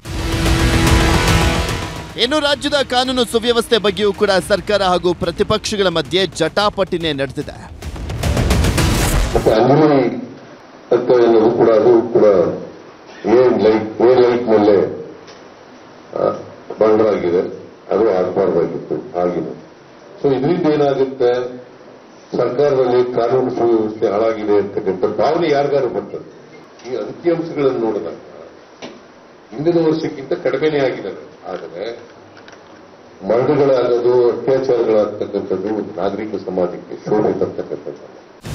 ಇನ್ನು ರಾಜ್ಯದ ಕಾನೂನು ಸುವ್ಯವಸ್ಥೆ ಬಗ್ಗೆಯೂ ಕೂಡ ಸರ್ಕಾರ ಹಾಗೂ ಪ್ರತಿಪಕ್ಷಗಳ ಮಧ್ಯೆ ಜಟಾಪಟಿನೇ ನಡೆದಿದೆ ಮತ್ತೆ ಅಂಗಡಿ ಅಂತ ಅನ್ನೋದು ಕೂಡ ಅದು ಕೂಡ ಏನ್ ಲೈಟ್ ಏ ಲೈಟ್ ಮೇಲೆ ಬಂಡರಾಗಿದೆ ಅದು ಆಗಬಾರ್ದಾಗಿತ್ತು ಆಗಿದೆ ಸೊ ಇದರಿಂದ ಏನಾಗುತ್ತೆ ಸರ್ಕಾರದಲ್ಲಿ ಕಾನೂನು ಸುವ್ಯವಸ್ಥೆ ಹಾಳಾಗಿದೆ ಅಂತಕ್ಕಂಥ ಭಾವನೆ ಯಾರಿಗಾರು ಬರ್ತದೆ ಈ ಅಂಕಿಅಂಶಗಳನ್ನು ನೋಡಿದಾಗ ಹಿಂದಿನ ವರ್ಷಕ್ಕಿಂತ ಕಡಿಮೆನೇ ಆಗಿದ್ದಾವೆ ಆದರೆ ಮರಣಗಳಾಗೋದು ಅತ್ಯಾಚಾರಗಳಾಗ್ತಕ್ಕಂಥದ್ದು ಒಂದು ನಾಗರಿಕ ಸಮಾಜಕ್ಕೆ ಶೋಭೆ ತರ್ತಕ್ಕಂಥದ್ದು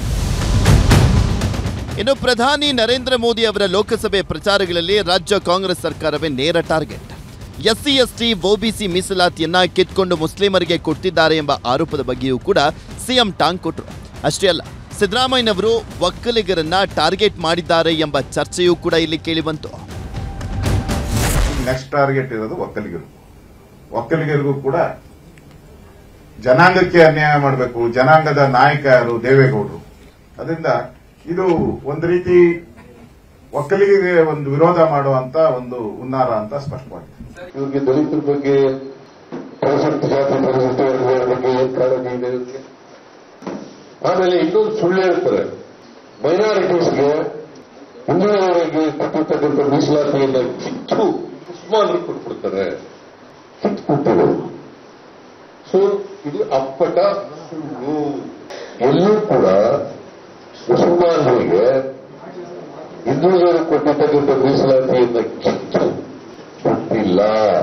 ಇನ್ನು ಪ್ರಧಾನಿ ನರೇಂದ್ರ ಮೋದಿ ಅವರ ಲೋಕಸಭೆ ಪ್ರಚಾರಗಳಲ್ಲಿ ರಾಜ್ಯ ಕಾಂಗ್ರೆಸ್ ಸರ್ಕಾರವೇ ನೇರ ಟಾರ್ಗೆಟ್ ಎಸ್ಸಿ ಎಸ್ಟಿ ಒಬಿಸಿ ಮೀಸಲಾತಿಯನ್ನ ಕಿತ್ಕೊಂಡು ಮುಸ್ಲಿಮರಿಗೆ ಕೊಟ್ಟಿದ್ದಾರೆ ಎಂಬ ಆರೋಪದ ಬಗ್ಗೆಯೂ ಕೂಡ ಸಿಎಂ ಟಾಂಗ್ ಕೊಟ್ಟರು ಅಷ್ಟೇ ಅಲ್ಲ ಸಿದ್ದರಾಮಯ್ಯನವರು ಒಕ್ಕಲಿಗರನ್ನ ಟಾರ್ಗೆಟ್ ಮಾಡಿದ್ದಾರೆ ಎಂಬ ಚರ್ಚೆಯೂ ಕೂಡ ಇಲ್ಲಿ ಕೇಳಿಬಂತು ನೆಕ್ಸ್ಟ್ ಟಾರ್ಗೆಟ್ ಇರೋದು ಒಕ್ಕಲಿಗರು ಒಕ್ಕಲಿಗರಿಗೂ ಕೂಡ ಜನಾಂಗಕ್ಕೆ ಅನ್ಯಾಯ ಮಾಡಬೇಕು ಜನಾಂಗದ ನಾಯಕ ಯಾರು ದೇವೇಗೌಡರು ಅದರಿಂದ ಇದು ಒಂದು ರೀತಿ ಒಕ್ಕಲಿಗರಿಗೆ ಒಂದು ವಿರೋಧ ಮಾಡುವಂತ ಒಂದು ಹುನ್ನಾರ ಅಂತ ಸ್ಪಷ್ಟವಾಗಿದೆ ಇವ್ರಿಗೆ ದಲಿತರ ಬಗ್ಗೆ ಪರಿಶಿಷ್ಟ ಜಾತಿ ಪರಿಶಿಷ್ಟ ವರ್ಗಗಳ ಬಗ್ಗೆ ಏನ್ ಕಾಳಜಿ ಇದೆ ಇವ್ರಿಗೆ ಆಮೇಲೆ ಇನ್ನೊಂದು ಸುಳ್ಳು ಹೇಳ್ತಾರೆ ಮೈನಾರಿಟೀಸ್ಗೆ ಹಿಂದುಳಿದವರಿಗೆ ಕೊಟ್ಟಿರ್ತಕ್ಕಂಥ ಮೀಸಲಾತಿಯನ್ನ ಕಿತ್ತು ಮುಸ್ಮಾನ್ರು ಕೊಟ್ಬಿಡ್ತಾರೆ ಕಿತ್ತು ಕೊಟ್ಟರು ಸೊ ಇದು ಅಪ್ಪಟ ಸುಳ್ಳು ಎಲ್ಲೂ ಕೂಡ ಮುಸಲ್ಮಾನರಿಗೆ ಹಿಂದುಳಿದವರು ಕೊಟ್ಟಿರ್ತಕ್ಕಂಥ ಮೀಸಲಾತಿಯನ್ನ ಕಿತ್ತು ಕೊಟ್ಟಿಲ್ಲ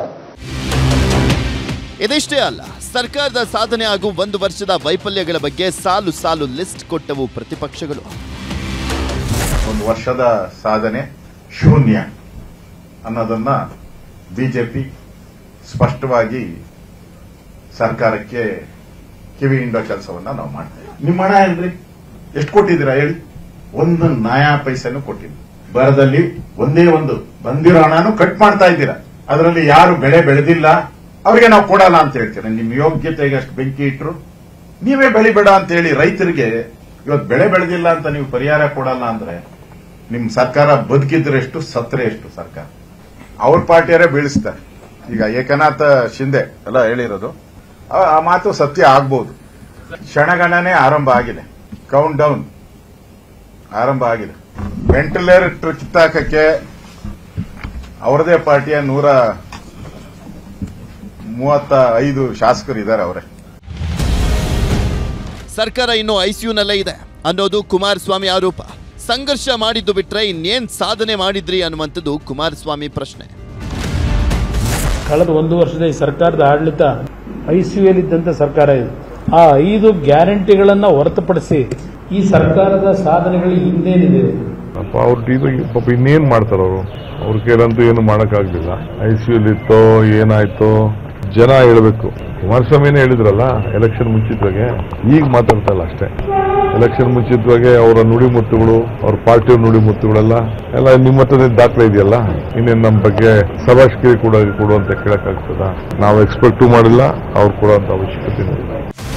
ಇದಿಷ್ಟೇ ಅಲ್ಲ ಸರ್ಕಾರದ ಸಾಧನೆ ಹಾಗೂ ಒಂದು ವರ್ಷದ ವೈಫಲ್ಯಗಳ ಬಗ್ಗೆ ಸಾಲು ಸಾಲು ಲಿಸ್ಟ್ ಕೊಟ್ಟವು ಪ್ರತಿಪಕ್ಷಗಳು ಒಂದು ವರ್ಷದ ಸಾಧನೆ ಶೂನ್ಯ ಅನ್ನೋದನ್ನ ಬಿಜೆಪಿ ಸ್ಪಷ್ಟವಾಗಿ ಸರ್ಕಾರಕ್ಕೆ ಕಿವಿ ಹಿಂಡೋ ಕೆಲಸವನ್ನ ನಾವು ಮಾಡ್ತೇವೆ ನಿಮ್ಮ ಹಣ ಏನ್ರಿ ಎಷ್ಟು ಕೊಟ್ಟಿದ್ದೀರಾ ಹೇಳಿ ಒಂದು ನಯಾ ಪೈಸೆನೂ ಕೊಟ್ಟಿಲ್ಲ ಬರದಲ್ಲಿ ಒಂದೇ ಒಂದು ಬಂದಿರೋ ಹಣನು ಕಟ್ ಮಾಡ್ತಾ ಇದ್ದೀರಾ ಅದರಲ್ಲಿ ಯಾರು ಬೆಳೆ ಬೆಳೆದಿಲ್ಲ ಅವರಿಗೆ ನಾವು ಕೊಡಲ್ಲ ಅಂತ ಹೇಳ್ತೀರಾ ನಿಮ್ಮ ಯೋಗ್ಯತೆಗೆ ಅಷ್ಟು ಬೆಂಕಿ ಇಟ್ರು ನೀವೇ ಬೆಳಿಬೇಡ ಅಂತ ಹೇಳಿ ರೈತರಿಗೆ ಇವತ್ತು ಬೆಳೆ ಬೆಳೆದಿಲ್ಲ ಅಂತ ನೀವು ಪರಿಹಾರ ಕೊಡಲ್ಲ ಅಂದ್ರೆ ನಿಮ್ ಸರ್ಕಾರ ಬದುಕಿದ್ರೆ ಎಷ್ಟು ಸತ್ರೆ ಎಷ್ಟು ಸರ್ಕಾರ ಅವ್ರ ಪಾರ್ಟಿಯರೇ ಬೀಳಿಸ್ತಾರೆ ಈಗ ಏಕನಾಥ ಶಿಂದೆ ಎಲ್ಲ ಹೇಳಿರೋದು ಆ- ಆ ಮಾತು ಸತ್ಯ ಆಗ್ಬಹುದು ಕ್ಷಣಗಣನೆ ಆರಂಭ ಆಗಿದೆ ಕೌಂಟ್ ಡೌನ್ ಆರಂಭ ಆಗಿದೆ ವೆಂಟಿಲೇಟರ್ ಕಿತ್ತಾಕಕ್ಕೆ ಅವರದೇ ಪಾರ್ಟಿಯ ನೂರ ಮೂವತ್ತ ಐದು ಶಾಸಕರು ಇದ್ದಾರೆ ಅವರೇ ಸರ್ಕಾರ ಇನ್ನು ಐಸಿಯುನಲ್ಲೇ ಇದೆ ಅನ್ನೋದು ಕುಮಾರಸ್ವಾಮಿ ಆರೋಪ ಸಂಘರ್ಷ ಮಾಡಿದ್ದು ಬಿಟ್ರೆ ಇನ್ನೇನ್ ಸಾಧನೆ ಮಾಡಿದ್ರಿ ಅನ್ನುವಂಥದ್ದು ಕುಮಾರಸ್ವಾಮಿ ಪ್ರಶ್ನೆ ಕಳೆದ ಒಂದು ವರ್ಷದ ಈ ಸರ್ಕಾರದ ಆಡಳಿತ ಐಸಿಯುಯಲ್ಲಿದ್ದಂಥ ಸರ್ಕಾರ ಇದು ಆ ಐದು ಗ್ಯಾರಂಟಿಗಳನ್ನ ಹೊರತುಪಡಿಸಿ ಈ ಸರ್ಕಾರದ ಸಾಧನೆಗಳು ಇನ್ನೇನಿದೆ ಪಾಪ ಅವ್ರ ಇದು ಪಾಪ ಇನ್ನೇನ್ ಮಾಡ್ತಾರ ಅವರು ಅವ್ರ ಕೈಲಂತೂ ಏನು ಮಾಡಕ್ಕಾಗ್ಲಿಲ್ಲ ಐ ಸಿ ಇತ್ತೋ ಏನಾಯ್ತೋ ಜನ ಹೇಳ್ಬೇಕು ಕುಮಾರಸ್ವಾಮಿನೇ ಹೇಳಿದ್ರಲ್ಲ ಎಲೆಕ್ಷನ್ ಮುಂಚಿತವಾಗಿ ಈಗ ಮಾತಾಡ್ತಾ ಇಲ್ಲ ಅಷ್ಟೇ ಎಲೆಕ್ಷನ್ ಮುಂಚಿತವಾಗಿ ಅವರ ನುಡಿಮುತ್ತುಗಳು ಅವ್ರ ಪಾರ್ಟಿಯ ನುಡಿಮುತ್ತುಗಳೆಲ್ಲ ಎಲ್ಲ ನಿಮ್ಮ ಹತ್ರನೇ ದಾಖಲೆ ಇದೆಯಲ್ಲ ಇನ್ನೇನು ನಮ್ಮ ಬಗ್ಗೆ ಸಭಾಷ್ಕಿರಿ ಕೂಡ ಕೊಡುವಂತ ಕೇಳಕ್ಕಾಗ್ತದ ನಾವು ಎಕ್ಸ್ಪೆಕ್ಟೂ ಮಾಡಿಲ್ಲ ಅವ್ರು ಕೊಡುವಂತ ಅವಶ್ಯಕತೆ ಇಲ್ಲ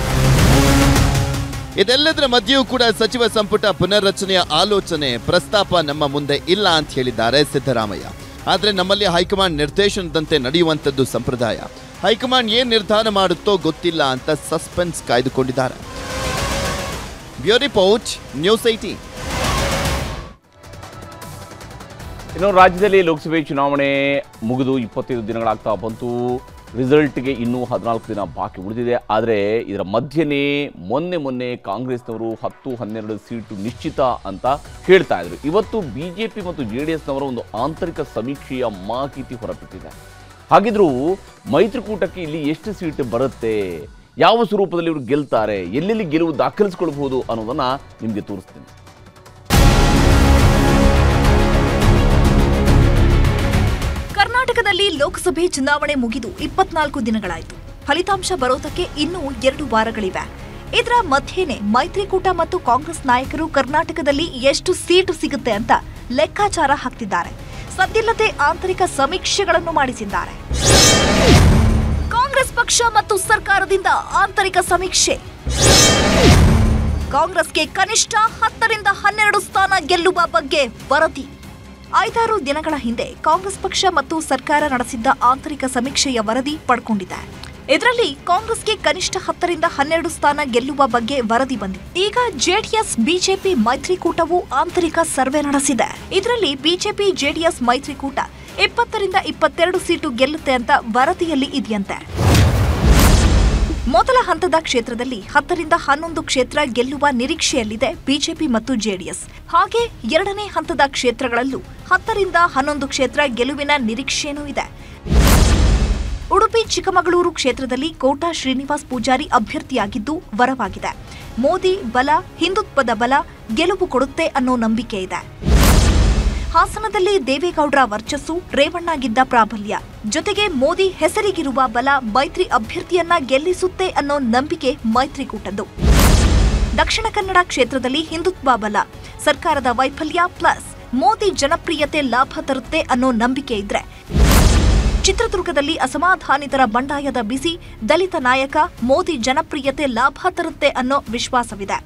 ಇದೆಲ್ಲದರ ಮಧ್ಯೆಯೂ ಕೂಡ ಸಚಿವ ಸಂಪುಟ ಪುನರ್ರಚನೆಯ ಆಲೋಚನೆ ಪ್ರಸ್ತಾಪ ನಮ್ಮ ಮುಂದೆ ಇಲ್ಲ ಅಂತ ಹೇಳಿದ್ದಾರೆ ಸಿದ್ದರಾಮಯ್ಯ ಆದ್ರೆ ನಮ್ಮಲ್ಲಿ ಹೈಕಮಾಂಡ್ ನಿರ್ದೇಶನದಂತೆ ನಡೆಯುವಂತದ್ದು ಸಂಪ್ರದಾಯ ಹೈಕಮಾಂಡ್ ಏನ್ ನಿರ್ಧಾರ ಮಾಡುತ್ತೋ ಗೊತ್ತಿಲ್ಲ ಅಂತ ಸಸ್ಪೆನ್ಸ್ ಕಾಯ್ದುಕೊಂಡಿದ್ದಾರೆ ಬ್ಯೂರೋ ರಿಪೋರ್ಟ್ ನ್ಯೂಸ್ ಐಟಿ ಇನ್ನು ರಾಜ್ಯದಲ್ಲಿ ಲೋಕಸಭೆ ಚುನಾವಣೆ ಮುಗಿದು ಇಪ್ಪತ್ತೈದು ದಿನಗಳಾಗ್ತಾ ಬಂತು ರಿಸಲ್ಟ್ಗೆ ಇನ್ನೂ ಹದಿನಾಲ್ಕು ದಿನ ಬಾಕಿ ಉಳಿದಿದೆ ಆದರೆ ಇದರ ಮಧ್ಯೆನೇ ಮೊನ್ನೆ ಮೊನ್ನೆ ಕಾಂಗ್ರೆಸ್ನವರು ಹತ್ತು ಹನ್ನೆರಡು ಸೀಟು ನಿಶ್ಚಿತ ಅಂತ ಹೇಳ್ತಾ ಇದ್ರು ಇವತ್ತು ಬಿಜೆಪಿ ಮತ್ತು ಜೆ ಡಿ ಎಸ್ನವರ ಒಂದು ಆಂತರಿಕ ಸಮೀಕ್ಷೆಯ ಮಾಹಿತಿ ಹೊರಬಿಟ್ಟಿದೆ ಹಾಗಿದ್ರೂ ಮೈತ್ರಿಕೂಟಕ್ಕೆ ಇಲ್ಲಿ ಎಷ್ಟು ಸೀಟ್ ಬರುತ್ತೆ ಯಾವ ಸ್ವರೂಪದಲ್ಲಿ ಇವರು ಗೆಲ್ತಾರೆ ಎಲ್ಲೆಲ್ಲಿ ಗೆಲುವು ದಾಖಲಿಸ್ಕೊಳ್ಬಹುದು ಅನ್ನೋದನ್ನ ನಿಮಗೆ ತೋರಿಸ್ತೀನಿ ಕರ್ನಾಟಕದಲ್ಲಿ ಲೋಕಸಭೆ ಚುನಾವಣೆ ಮುಗಿದು ಇಪ್ಪತ್ನಾಲ್ಕು ದಿನಗಳಾಯಿತು ಫಲಿತಾಂಶ ಬರೋದಕ್ಕೆ ಇನ್ನೂ ಎರಡು ವಾರಗಳಿವೆ ಇದರ ಮಧ್ಯೆನೆ ಮೈತ್ರಿಕೂಟ ಮತ್ತು ಕಾಂಗ್ರೆಸ್ ನಾಯಕರು ಕರ್ನಾಟಕದಲ್ಲಿ ಎಷ್ಟು ಸೀಟು ಸಿಗುತ್ತೆ ಅಂತ ಲೆಕ್ಕಾಚಾರ ಹಾಕ್ತಿದ್ದಾರೆ ಸದ್ದಿಲ್ಲದೆ ಆಂತರಿಕ ಸಮೀಕ್ಷೆಗಳನ್ನು ಮಾಡಿಸಿದ್ದಾರೆ ಕಾಂಗ್ರೆಸ್ ಪಕ್ಷ ಮತ್ತು ಸರ್ಕಾರದಿಂದ ಆಂತರಿಕ ಸಮೀಕ್ಷೆ ಕಾಂಗ್ರೆಸ್ಗೆ ಕನಿಷ್ಠ ಹತ್ತರಿಂದ ಹನ್ನೆರಡು ಸ್ಥಾನ ಗೆಲ್ಲುವ ಬಗ್ಗೆ ವರದಿ ಐದಾರು ದಿನಗಳ ಹಿಂದೆ ಕಾಂಗ್ರೆಸ್ ಪಕ್ಷ ಮತ್ತು ಸರ್ಕಾರ ನಡೆಸಿದ್ದ ಆಂತರಿಕ ಸಮೀಕ್ಷೆಯ ವರದಿ ಪಡ್ಕೊಂಡಿದೆ ಇದರಲ್ಲಿ ಕಾಂಗ್ರೆಸ್ಗೆ ಕನಿಷ್ಠ ಹತ್ತರಿಂದ ಹನ್ನೆರಡು ಸ್ಥಾನ ಗೆಲ್ಲುವ ಬಗ್ಗೆ ವರದಿ ಬಂದಿದೆ ಈಗ ಜೆಡಿಎಸ್ ಬಿಜೆಪಿ ಮೈತ್ರಿಕೂಟವು ಆಂತರಿಕ ಸರ್ವೆ ನಡೆಸಿದೆ ಇದರಲ್ಲಿ ಬಿಜೆಪಿ ಜೆಡಿಎಸ್ ಮೈತ್ರಿಕೂಟ ಇಪ್ಪತ್ತರಿಂದ ಇಪ್ಪತ್ತೆರಡು ಸೀಟು ಗೆಲ್ಲುತ್ತೆ ಅಂತ ವರದಿಯಲ್ಲಿ ಇದೆಯಂತೆ ಮೊದಲ ಹಂತದ ಕ್ಷೇತ್ರದಲ್ಲಿ ಹತ್ತರಿಂದ ಹನ್ನೊಂದು ಕ್ಷೇತ್ರ ಗೆಲ್ಲುವ ನಿರೀಕ್ಷೆಯಲ್ಲಿದೆ ಬಿಜೆಪಿ ಮತ್ತು ಜೆಡಿಎಸ್ ಹಾಗೆ ಎರಡನೇ ಹಂತದ ಕ್ಷೇತ್ರಗಳಲ್ಲೂ ಹತ್ತರಿಂದ ಹನ್ನೊಂದು ಕ್ಷೇತ್ರ ಗೆಲುವಿನ ನಿರೀಕ್ಷೆಯೂ ಇದೆ ಉಡುಪಿ ಚಿಕ್ಕಮಗಳೂರು ಕ್ಷೇತ್ರದಲ್ಲಿ ಕೋಟಾ ಶ್ರೀನಿವಾಸ್ ಪೂಜಾರಿ ಅಭ್ಯರ್ಥಿಯಾಗಿದ್ದು ವರವಾಗಿದೆ ಮೋದಿ ಬಲ ಹಿಂದುತ್ವದ ಬಲ ಗೆಲುವು ಕೊಡುತ್ತೆ ಅನ್ನೋ ನಂಬಿಕೆ ಇದೆ ಹಾಸನದಲ್ಲಿ ದೇವೇಗೌಡರ ವರ್ಚಸ್ಸು ರೇವಣ್ಣ ಗಿದ್ದ ಪ್ರಾಬಲ್ಯ ಜೊತೆಗೆ ಮೋದಿ ಹೆಸರಿಗಿರುವ ಬಲ ಮೈತ್ರಿ ಅಭ್ಯರ್ಥಿಯನ್ನ ಗೆಲ್ಲಿಸುತ್ತೆ ಅನ್ನೋ ನಂಬಿಕೆ ಮೈತ್ರಿಕೂಟದ್ದು ದಕ್ಷಿಣ ಕನ್ನಡ ಕ್ಷೇತ್ರದಲ್ಲಿ ಹಿಂದುತ್ವ ಬಲ ಸರ್ಕಾರದ ವೈಫಲ್ಯ ಪ್ಲಸ್ ಮೋದಿ ಜನಪ್ರಿಯತೆ ಲಾಭ ತರುತ್ತೆ ಅನ್ನೋ ನಂಬಿಕೆ ಇದ್ರೆ ಚಿತ್ರದುರ್ಗದಲ್ಲಿ ಅಸಮಾಧಾನಿತರ ಬಂಡಾಯದ ಬಿಸಿ ದಲಿತ ನಾಯಕ ಮೋದಿ ಜನಪ್ರಿಯತೆ ಲಾಭ ತರುತ್ತೆ ಅನ್ನೋ ವಿಶ್ವಾಸವಿದೆ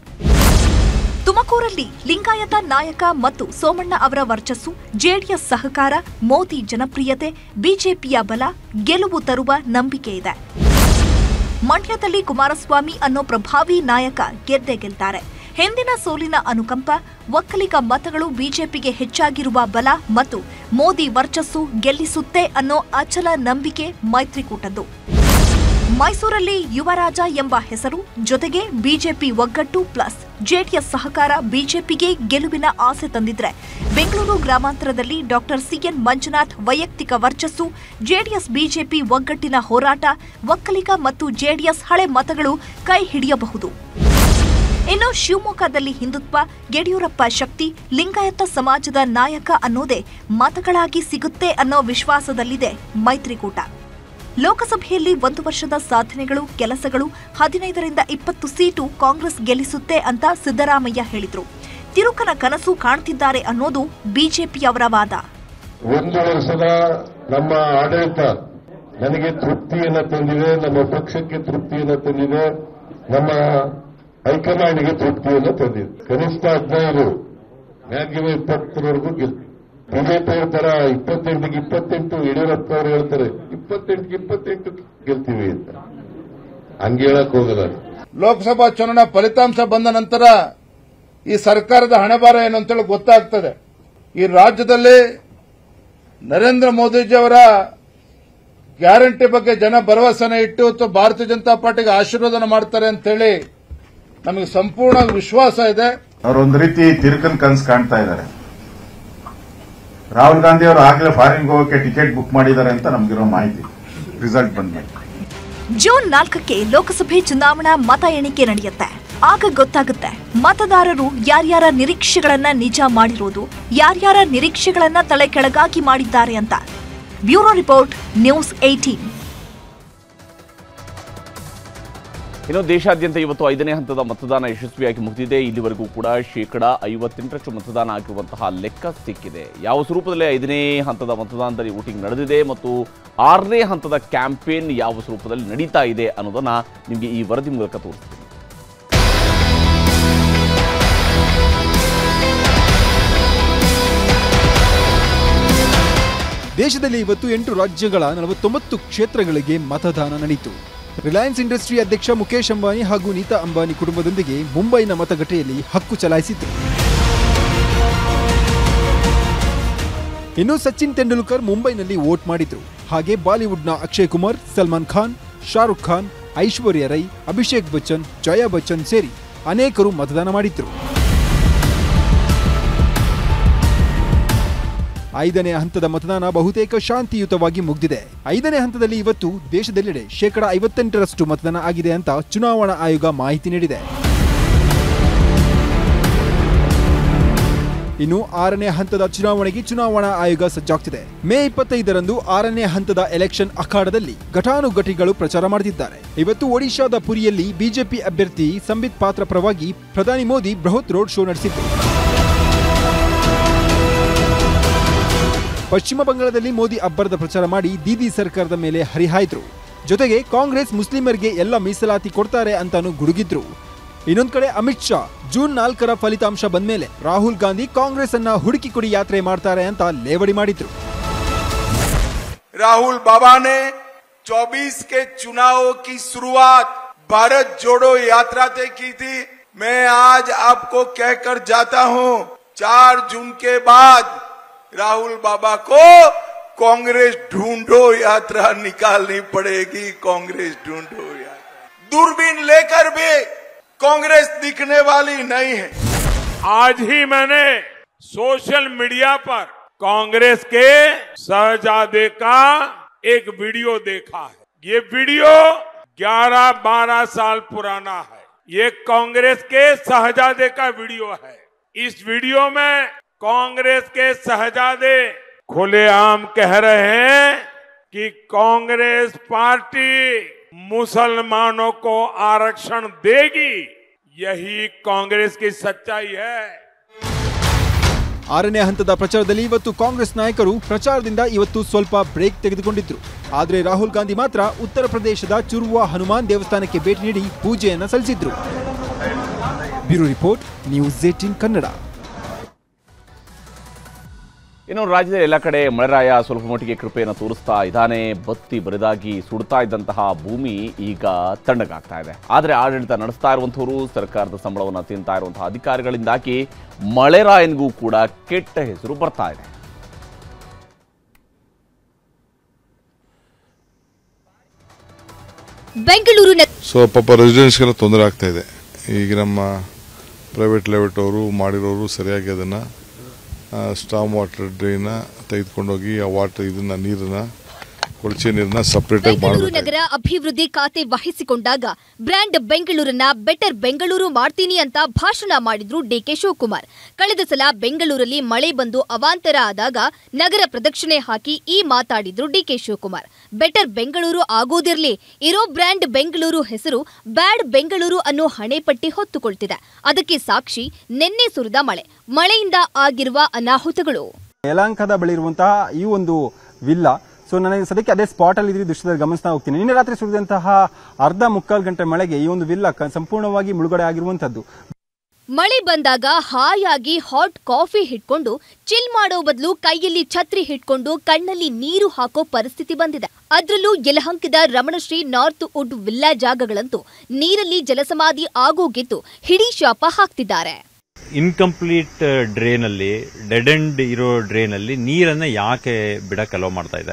ತುಮಕೂರಲ್ಲಿ ಲಿಂಗಾಯತ ನಾಯಕ ಮತ್ತು ಸೋಮಣ್ಣ ಅವರ ವರ್ಚಸ್ಸು ಜೆಡಿಎಸ್ ಸಹಕಾರ ಮೋದಿ ಜನಪ್ರಿಯತೆ ಬಿಜೆಪಿಯ ಬಲ ಗೆಲುವು ತರುವ ನಂಬಿಕೆ ಇದೆ ಮಂಡ್ಯದಲ್ಲಿ ಕುಮಾರಸ್ವಾಮಿ ಅನ್ನೋ ಪ್ರಭಾವಿ ನಾಯಕ ಗೆದ್ದೇ ಗೆಲ್ತಾರೆ ಹಿಂದಿನ ಸೋಲಿನ ಅನುಕಂಪ ಒಕ್ಕಲಿಗ ಮತಗಳು ಬಿಜೆಪಿಗೆ ಹೆಚ್ಚಾಗಿರುವ ಬಲ ಮತ್ತು ಮೋದಿ ವರ್ಚಸ್ಸು ಗೆಲ್ಲಿಸುತ್ತೆ ಅನ್ನೋ ಅಚಲ ನಂಬಿಕೆ ಮೈತ್ರಿಕೂಟದ್ದು ಮೈಸೂರಲ್ಲಿ ಯುವರಾಜ ಎಂಬ ಹೆಸರು ಜೊತೆಗೆ ಬಿಜೆಪಿ ಒಗ್ಗಟ್ಟು ಪ್ಲಸ್ ಜೆಡಿಎಸ್ ಸಹಕಾರ ಬಿಜೆಪಿಗೆ ಗೆಲುವಿನ ಆಸೆ ತಂದಿದ್ರೆ ಬೆಂಗಳೂರು ಗ್ರಾಮಾಂತರದಲ್ಲಿ ಡಾಕ್ಟರ್ ಸಿಎನ್ ಮಂಜುನಾಥ್ ವೈಯಕ್ತಿಕ ವರ್ಚಸ್ಸು ಜೆಡಿಎಸ್ ಬಿಜೆಪಿ ಒಗ್ಗಟ್ಟಿನ ಹೋರಾಟ ಒಕ್ಕಲಿಗ ಮತ್ತು ಜೆಡಿಎಸ್ ಹಳೆ ಮತಗಳು ಕೈ ಹಿಡಿಯಬಹುದು ಇನ್ನು ಶಿವಮೊಗ್ಗದಲ್ಲಿ ಹಿಂದುತ್ವ ಯಡಿಯೂರಪ್ಪ ಶಕ್ತಿ ಲಿಂಗಾಯತ ಸಮಾಜದ ನಾಯಕ ಅನ್ನೋದೇ ಮತಗಳಾಗಿ ಸಿಗುತ್ತೆ ಅನ್ನೋ ವಿಶ್ವಾಸದಲ್ಲಿದೆ ಮೈತ್ರಿಕೂಟ ಲೋಕಸಭೆಯಲ್ಲಿ ಒಂದು ವರ್ಷದ ಸಾಧನೆಗಳು ಕೆಲಸಗಳು ಹದಿನೈದರಿಂದ ಇಪ್ಪತ್ತು ಸೀಟು ಕಾಂಗ್ರೆಸ್ ಗೆಲ್ಲಿಸುತ್ತೆ ಅಂತ ಸಿದ್ದರಾಮಯ್ಯ ಹೇಳಿದ್ರು ತಿರುಕನ ಕನಸು ಕಾಣ್ತಿದ್ದಾರೆ ಅನ್ನೋದು ಬಿಜೆಪಿಯವರ ವಾದ ಒಂದು ವರ್ಷದ ನಮ್ಮ ಆಡಳಿತ ನನಗೆ ತೃಪ್ತಿಯನ್ನ ತಂದಿದೆ ನಮ್ಮ ಪಕ್ಷಕ್ಕೆ ತೃಪ್ತಿಯನ್ನ ತಂದಿದೆ ನಮ್ಮ ಹೈಕಮಾಂಡ್ಗೆ ತೃಪ್ತಿಯನ್ನ ತಂದಿದೆ ಕನಿಷ್ಠ ಹದಿನೈದು ಮ್ಯಾಕ್ಸಿಮಮ್ ಇಪ್ಪತ್ತರವರೆಗೂ ಗೆಲ್ ಬಿಜೆಪಿ ತರ ಇಪ್ಪತ್ತೆಂಟಿಗೆ ಇಪ್ಪತ್ತೆಂಟು ಯಡಿಯೂರಪ್ಪ ಅವರು ಹೇಳ್ತಾರೆ ಇಪ್ಪತ್ತೆಂಟಿಗೆ ಇಪ್ಪತ್ತೆಂಟು ಗೆಲ್ತೀವಿ ಅಂತ ಹಂಗೆ ಹೇಳಕ್ ಹೋಗಲ್ಲ ಲೋಕಸಭಾ ಚುನಾವಣಾ ಫಲಿತಾಂಶ ಬಂದ ನಂತರ ಈ ಸರ್ಕಾರದ ಹಣೆಬಾರ ಏನು ಅಂತೇಳಿ ಗೊತ್ತಾಗ್ತದೆ ಈ ರಾಜ್ಯದಲ್ಲಿ ನರೇಂದ್ರ ಮೋದಿಜಿಯವರ ಗ್ಯಾರಂಟಿ ಬಗ್ಗೆ ಜನ ಭರವಸೆನ ಇಟ್ಟು ಅಥವಾ ಭಾರತೀಯ ಜನತಾ ಪಾರ್ಟಿಗೆ ಆಶೀರ್ವಾದನ ಮಾಡ್ತಾರೆ ಅಂತೇಳಿ ನಮಗೆ ಸಂಪೂರ್ಣ ವಿಶ್ವಾಸ ಇದೆ ಅವರೊಂದು ರೀತಿ ತಿರುಕನ್ ಕನ್ಸ್ ಕಾಣ್ತಾ ಇದ್ದಾರೆ ರಾಹುಲ್ ಗಾಂಧಿ ಅವರು ಆಗ್ಲೇ ಫಾರಿನ್ ಹೋಗಕ್ಕೆ ಟಿಕೆಟ್ ಬುಕ್ ಮಾಡಿದ್ದಾರೆ ಅಂತ ನಮ್ಗಿರೋ ಮಾಹಿತಿ ರಿಸಲ್ಟ್ ಬಂದ್ಮೇಲೆ ಜೂನ್ ನಾಲ್ಕಕ್ಕೆ ಲೋಕಸಭೆ ಚುನಾವಣಾ ಮತ ಎಣಿಕೆ ನಡೆಯುತ್ತೆ ಆಗ ಗೊತ್ತಾಗುತ್ತೆ ಮತದಾರರು ಯಾರ್ಯಾರ ನಿರೀಕ್ಷೆಗಳನ್ನ ನಿಜ ಮಾಡಿರೋದು ಯಾರ್ಯಾರ ನಿರೀಕ್ಷೆಗಳನ್ನ ತಲೆ ಕೆಳಗಾಗಿ ಮಾಡಿದ್ದಾರೆ ಅಂತ ಬ್ಯೂರೋ ರಿಪೋರ್ಟ್ ನ್ಯೂಸ್ ಏಟೀನ್ ಇನ್ನು ದೇಶಾದ್ಯಂತ ಇವತ್ತು ಐದನೇ ಹಂತದ ಮತದಾನ ಯಶಸ್ವಿಯಾಗಿ ಮುಗಿದಿದೆ ಇಲ್ಲಿವರೆಗೂ ಕೂಡ ಶೇಕಡ ಐವತ್ತೆಂಟರಷ್ಟು ಮತದಾನ ಆಗಿರುವಂತಹ ಲೆಕ್ಕ ಸಿಕ್ಕಿದೆ ಯಾವ ಸ್ವರೂಪದಲ್ಲಿ ಐದನೇ ಹಂತದ ಮತದಾನದಲ್ಲಿ ವೋಟಿಂಗ್ ನಡೆದಿದೆ ಮತ್ತು ಆರನೇ ಹಂತದ ಕ್ಯಾಂಪೇನ್ ಯಾವ ಸ್ವರೂಪದಲ್ಲಿ ನಡೀತಾ ಇದೆ ಅನ್ನೋದನ್ನ ನಿಮಗೆ ಈ ವರದಿ ಮೂಲಕ ತೋರಿಸ್ತೀನಿ ದೇಶದಲ್ಲಿ ಇವತ್ತು ಎಂಟು ರಾಜ್ಯಗಳ ನಲವತ್ತೊಂಬತ್ತು ಕ್ಷೇತ್ರಗಳಿಗೆ ಮತದಾನ ನಡೆಯಿತು ರಿಲಯನ್ಸ್ ಇಂಡಸ್ಟ್ರಿ ಅಧ್ಯಕ್ಷ ಮುಖೇಶ್ ಅಂಬಾನಿ ಹಾಗೂ ನೀತಾ ಅಂಬಾನಿ ಕುಟುಂಬದೊಂದಿಗೆ ಮುಂಬೈನ ಮತಗಟ್ಟೆಯಲ್ಲಿ ಹಕ್ಕು ಚಲಾಯಿಸಿದ್ರು ಇನ್ನು ಸಚಿನ್ ತೆಂಡೂಲ್ಕರ್ ಮುಂಬೈನಲ್ಲಿ ವೋಟ್ ಮಾಡಿದ್ರು ಹಾಗೆ ಬಾಲಿವುಡ್ನ ಅಕ್ಷಯ್ ಕುಮಾರ್ ಸಲ್ಮಾನ್ ಖಾನ್ ಶಾರುಖ್ ಖಾನ್ ಐಶ್ವರ್ಯ ರೈ ಅಭಿಷೇಕ್ ಬಚ್ಚನ್ ಜಯಾ ಬಚ್ಚನ್ ಸೇರಿ ಅನೇಕರು ಮತದಾನ ಮಾಡಿದ್ರು ಐದನೇ ಹಂತದ ಮತದಾನ ಬಹುತೇಕ ಶಾಂತಿಯುತವಾಗಿ ಮುಗಿದಿದೆ ಐದನೇ ಹಂತದಲ್ಲಿ ಇವತ್ತು ದೇಶದೆಲ್ಲೆಡೆ ಶೇಕಡ ಐವತ್ತೆಂಟರಷ್ಟು ಮತದಾನ ಆಗಿದೆ ಅಂತ ಚುನಾವಣಾ ಆಯೋಗ ಮಾಹಿತಿ ನೀಡಿದೆ ಇನ್ನು ಆರನೇ ಹಂತದ ಚುನಾವಣೆಗೆ ಚುನಾವಣಾ ಆಯೋಗ ಸಜ್ಜಾಗ್ತಿದೆ ಮೇ ಇಪ್ಪತ್ತೈದರಂದು ಆರನೇ ಹಂತದ ಎಲೆಕ್ಷನ್ ಅಖಾಡದಲ್ಲಿ ಘಟಾನುಘಟಿಗಳು ಪ್ರಚಾರ ಮಾಡುತ್ತಿದ್ದಾರೆ ಇವತ್ತು ಒಡಿಶಾದ ಪುರಿಯಲ್ಲಿ ಬಿಜೆಪಿ ಅಭ್ಯರ್ಥಿ ಸಂಬಿತ್ ಪಾತ್ರ ಪರವಾಗಿ ಪ್ರಧಾನಿ ಮೋದಿ ಬೃಹತ್ ರೋಡ್ ಶೋ ನಡೆಸಿದ್ರು ಪಶ್ಚಿಮ ಬಂಗಾಳದಲ್ಲಿ ಮೋದಿ ಅಬ್ಬರದ ಪ್ರಚಾರ ಮಾಡಿ ದೀದಿ ಸರ್ಕಾರದ ಮೇಲೆ ಹರಿಹಾಯ್ದ್ರು ಜೊತೆಗೆ ಕಾಂಗ್ರೆಸ್ ಮುಸ್ಲಿಮರಿಗೆ ಎಲ್ಲ ಮೀಸಲಾತಿ ಕೊಡ್ತಾರೆ ಅಂತಾನು ಗುಡುಗಿದ್ರು ಇನ್ನೊಂದ್ ಕಡೆ ಅಮಿತ್ ಶಾ ಜೂನ್ ನಾಲ್ಕರ ಫಲಿತಾಂಶ ಬಂದ್ಮೇಲೆ ರಾಹುಲ್ ಗಾಂಧಿ ಕಾಂಗ್ರೆಸ್ ಅನ್ನ ಹುಡುಕಿ ಕೊಡಿ ಯಾತ್ರೆ ಮಾಡ್ತಾರೆ ಅಂತ ಲೇವಡಿ ಮಾಡಿದ್ರು राहुल बाबा ने 24 के चुनावों की शुरुआत भारत जोड़ो यात्रा से की थी मैं आज आपको कहकर जाता हूं चार जून के बाद राहुल बाबा को कांग्रेस ढूंढो यात्रा निकालनी पड़ेगी कांग्रेस ढूंढो यात्रा दूरबीन लेकर भी कांग्रेस दिखने वाली नहीं है आज ही मैंने सोशल मीडिया पर कांग्रेस के शहजादे का एक वीडियो देखा है ये वीडियो 11-12 साल पुराना है ये कांग्रेस के शहजादे का वीडियो है इस वीडियो में कांग्रेस के शहजादे खुलेआम कह रहे हैं कि कांग्रेस पार्टी मुसलमानों को आरक्षण देगी यही कांग्रेस की सच्चाई है ಆರನೇ ಹಂತದ ಪ್ರಚಾರದಲ್ಲಿ ಇವತ್ತು ಕಾಂಗ್ರೆಸ್ ನಾಯಕರು ಪ್ರಚಾರದಿಂದ ಇವತ್ತು ಸ್ವಲ್ಪ ಬ್ರೇಕ್ ತೆಗೆದುಕೊಂಡಿದ್ರು ಆದರೆ ರಾಹುಲ್ ಗಾಂಧಿ ಮಾತ್ರ ಉತ್ತರ ಪ್ರದೇಶದ ಚುರುವ ಹನುಮಾನ್ ದೇವಸ್ಥಾನಕ್ಕೆ ಭೇಟಿ ನೀಡಿ ಪೂಜೆಯನ್ನ ಸಲ್ಲಿಸಿದ್ರು bureau report news eighteen Kannada ಇನ್ನು ರಾಜ್ಯದ ಎಲ್ಲ ಕಡೆ ಮಳೆರಾಯ ಸ್ವಲ್ಪ ಮಟ್ಟಿಗೆ ಕೃಪೆಯನ್ನು ತೋರಿಸ್ತಾ ಇದ್ದಾನೆ ಬತ್ತಿ ಬರಿದಾಗಿ ಸುಡ್ತಾ ಇದ್ದಂತಹ ಭೂಮಿ ಈಗ ತಣ್ಣಗಾಗ್ತಾ ಇದೆ ಆದರೆ ಆಡಳಿತ ನಡೆಸ್ತಾ ಇರುವಂಥವರು ಸರ್ಕಾರದ ಸಂಬಳವನ್ನು ತಿಂತಾ ಇರುವಂತಹ ಅಧಿಕಾರಿಗಳಿಂದಾಗಿ ಮಳೆರಾಯನಿಗೂ ಕೂಡ ಕೆಟ್ಟ ಹೆಸರು ಬರ್ತಾ ಇದೆ ಬೆಂಗಳೂರು ಸೊ ಪಾಪ ರೆಸಿಡೆನ್ಸ್ಗೆಲ್ಲ ತೊಂದರೆ ಆಗ್ತಾ ಇದೆ ಈಗ ನಮ್ಮ ಪ್ರೈವೇಟ್ ಲೆವೆಟ್ ಅವರು ಮಾಡಿರೋರು ಸರಿಯಾಗಿ ಅದನ್ನು ಸ್ಟಾಮ್ ವಾಟರ್ ಡ್ರೈನ ತೆಗೆದುಕೊಂಡೋಗಿ ಆ ವಾಟರ್ ಇದನ್ನ ನೀರನ್ನ ಕೊಳಚೆ ನೀರನ್ನ ಸಪ್ರೇಟಾಗಿ ಬೆಂಗಳೂರು ಮಾಡಬೇಕು ನಗರ ಅಭಿವೃದ್ಧಿ ಖಾತೆ ವಹಿಸಿಕೊಂಡಾಗ ಬ್ರ್ಯಾಂಡ್ ಬೆಂಗಳೂರನ್ನ ಬೆಟರ್ ಬೆಂಗಳೂರು ಮಾಡ್ತೀನಿ ಅಂತ ಭಾಷಣ ಮಾಡಿದ್ರು ಡಿಕೆ ಶಿವಕುಮಾರ್ ಕಳೆದ ಸಲ ಬೆಂಗಳೂರಲ್ಲಿ ಮಳೆ ಬಂದು ಅವಾಂತರ ಆದಾಗ ನಗರ ಪ್ರದಕ್ಷಿಣೆ ಹಾಕಿ ಈ ಮಾತಾಡಿದ್ರು ಡಿಕೆ ಶಿವಕುಮಾರ್ ಬೆಟರ್ ಬೆಂಗಳೂರು ಆಗೋದಿರ್ಲಿ ಇರೋ ಬ್ರ್ಯಾಂಡ್ ಬೆಂಗಳೂರು ಹೆಸರು ಬ್ಯಾಡ್ ಬೆಂಗಳೂರು ಅನ್ನೋ ಹಣೆಪಟ್ಟಿ ಹೊತ್ತುಕೊಳ್ತಿದೆ ಅದಕ್ಕೆ ಸಾಕ್ಷಿ ನಿನ್ನೆ ಸುರಿದ ಮಳೆ ಮಳೆಯಿಂದ ಆಗಿರುವ ಅನಾಹುತಗಳು ಯಲಾಂಕದ ಬಳಿ ಇರುವಂತಹ ಈ ಒಂದು ವಿಲ್ಲ ಸೊ ನನಗೆ ಸದ್ಯಕ್ಕೆ ಅದೇ ಸ್ಪಾಟ್ ಅಲ್ಲಿ ಇದ್ರಿ ದೃಶ್ಯದಲ್ಲಿ ಗಮನಿಸ್ತಾ ಹೋಗ್ತೀನಿ ನಿನ್ನೆ ರಾತ್ರಿ ಸುರಿದಂತಹ ಅರ್ಧ ಮುಕ್ಕಾಲು ಗಂಟೆ ಮಳೆಗೆ ಈ ಒಂದು ವಿಲ್ಲ ಕ- ಸಂಪೂರ್ಣವಾಗಿ ಮುಳುಗಡೆ ಆಗಿರುವಂತದ್ದು ಮಳೆ ಬಂದಾಗ ಹಾಯಾಗಿ ಹಾಟ್ ಕಾಫಿ ಹಿಡ್ಕೊಂಡು ಚಿಲ್ ಮಾಡೋ ಬದಲು ಕೈಯಲ್ಲಿ ಛತ್ರಿ ಹಿಡ್ಕೊಂಡು ಕಣ್ಣಲ್ಲಿ ನೀರು ಹಾಕೋ ಪರಿಸ್ಥಿತಿ ಬಂದಿದೆ ಅದ್ರಲ್ಲೂ ಯಲಹಂಕದ ರಮಣಶ್ರೀ ನಾರ್ತ್ ವುಡ್ ವಿಲ್ಲಾ ಜಾಗಗಳಂತೂ ನೀರಲ್ಲಿ ಜಲಸಮಾಧಿ ಆಗೋಗಿದ್ದು ಹಿಡಿ ಶಾಪ ಹಾಕ್ತಿದ್ದಾರೆ ಇನ್ಕಂಪ್ಲೀಟ್ ಡ್ರೈನ್ ಅಲ್ಲಿ ಡೆಡ್ ಎಂಡ್ ಇರೋ ಡ್ರೈನ್ ಅಲ್ಲಿ ನೀರನ್ನ ಯಾಕೆ ಬಿಡಕ್ಕೆ ಅಲೋ ಮಾಡ್ತಾ ಇದ್ದಾರೆ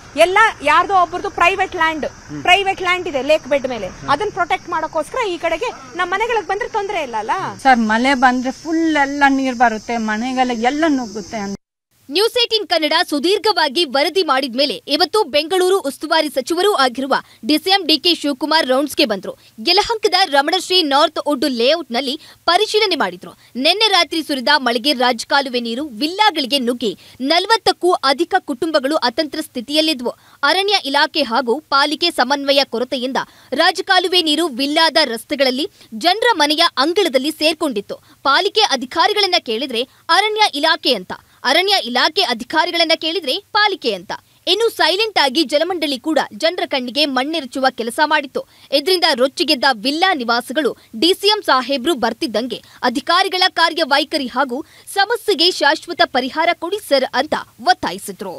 ಎಲ್ಲ ಯಾರ್ದೋ ಒಬ್ಬರದು ಪ್ರೈವೇಟ್ ಲ್ಯಾಂಡ್ ಪ್ರೈವೇಟ್ ಲ್ಯಾಂಡ್ ಇದೆ ಲೇಕ್ ಬೆಡ್ ಮೇಲೆ ಅದನ್ನ ಪ್ರೊಟೆಕ್ಟ್ ಮಾಡೋಕ್ಕೋಸ್ಕರ ಈ ಕಡೆಗೆ ನಮ್ಮ ಮನೆಗಳಿಗೆ ಬಂದ್ರೆ ತೊಂದರೆ ಇಲ್ಲ ಅಲ್ಲ ಸರ್ ಮಳೆ ಬಂದ್ರೆ ಫುಲ್ ಎಲ್ಲ ನೀರ್ ಬರುತ್ತೆ ಮನೆಗೆಲ್ಲ ಎಲ್ಲ ನುಗ್ಗುತ್ತೆ ಅಂತ ನ್ಯೂಸ್ ಏಟೀನ್ ಕನ್ನಡ ಸುದೀರ್ಘವಾಗಿ ವರದಿ ಮಾಡಿದ್ಮೇಲೆ ಇವತ್ತು ಬೆಂಗಳೂರು ಉಸ್ತುವಾರಿ ಸಚಿವರೂ ಆಗಿರುವ ಡಿಸಿಎಂ ಡಿಕೆ ಶಿವಕುಮಾರ್ ರೌಂಡ್ಸ್ಗೆ ಬಂದ್ರು ಯಲಹಂಕದ ರಮಣಶ್ರೀ ನಾರ್ತ್ ವುಡ್ ಲೇಔಟ್ನಲ್ಲಿ ಪರಿಶೀಲನೆ ಮಾಡಿದ್ರು ನಿನ್ನೆ ರಾತ್ರಿ ಸುರಿದ ಮಳೆಗೆ ರಾಜಕಾಲುವೆ ನೀರು ವಿಲ್ಲಾಗಳಿಗೆ ನುಗ್ಗಿ ನಲವತ್ತಕ್ಕೂ ಅಧಿಕ ಕುಟುಂಬಗಳು ಅತಂತ್ರ ಸ್ಥಿತಿಯಲ್ಲಿದ್ವು ಅರಣ್ಯ ಇಲಾಖೆ ಹಾಗೂ ಪಾಲಿಕೆ ಸಮನ್ವಯ ಕೊರತೆಯಿಂದ ರಾಜಕಾಲುವೆ ನೀರು ವಿಲ್ಲಾದ ರಸ್ತೆಗಳಲ್ಲಿ ಜನರ ಮನೆಯ ಅಂಗಳದಲ್ಲಿ ಸೇರ್ಕೊಂಡಿತ್ತು ಪಾಲಿಕೆ ಅಧಿಕಾರಿಗಳನ್ನ ಕೇಳಿದ್ರೆ ಅರಣ್ಯ ಇಲಾಖೆ ಅಂತ ಅರಣ್ಯ ಇಲಾಖೆ ಅಧಿಕಾರಿಗಳನ್ನ ಕೇಳಿದ್ರೆ ಪಾಲಿಕೆ ಅಂತ ಇನ್ನು ಸೈಲೆಂಟ್ ಆಗಿ ಜಲಮಂಡಳಿ ಕೂಡ ಜನರ ಕಣ್ಣಿಗೆ ಮಣ್ಣೆರಚುವ ಕೆಲಸ ಮಾಡಿತ್ತು ಇದರಿಂದ ರೊಚ್ಚಿಗೆದ್ದ ವಿಲ್ಲಾ ನಿವಾಸಿಗಳು ಡಿಸಿಎಂ ಸಾಹೇಬ್ರು ಬರ್ತಿದ್ದಂಗೆ ಅಧಿಕಾರಿಗಳ ಕಾರ್ಯವೈಖರಿ ಹಾಗೂ ಸಮಸ್ಯೆಗೆ ಶಾಶ್ವತ ಪರಿಹಾರ ಕೊಡಿ ಸರ್ ಅಂತ ಒತ್ತಾಯಿಸಿದ್ರು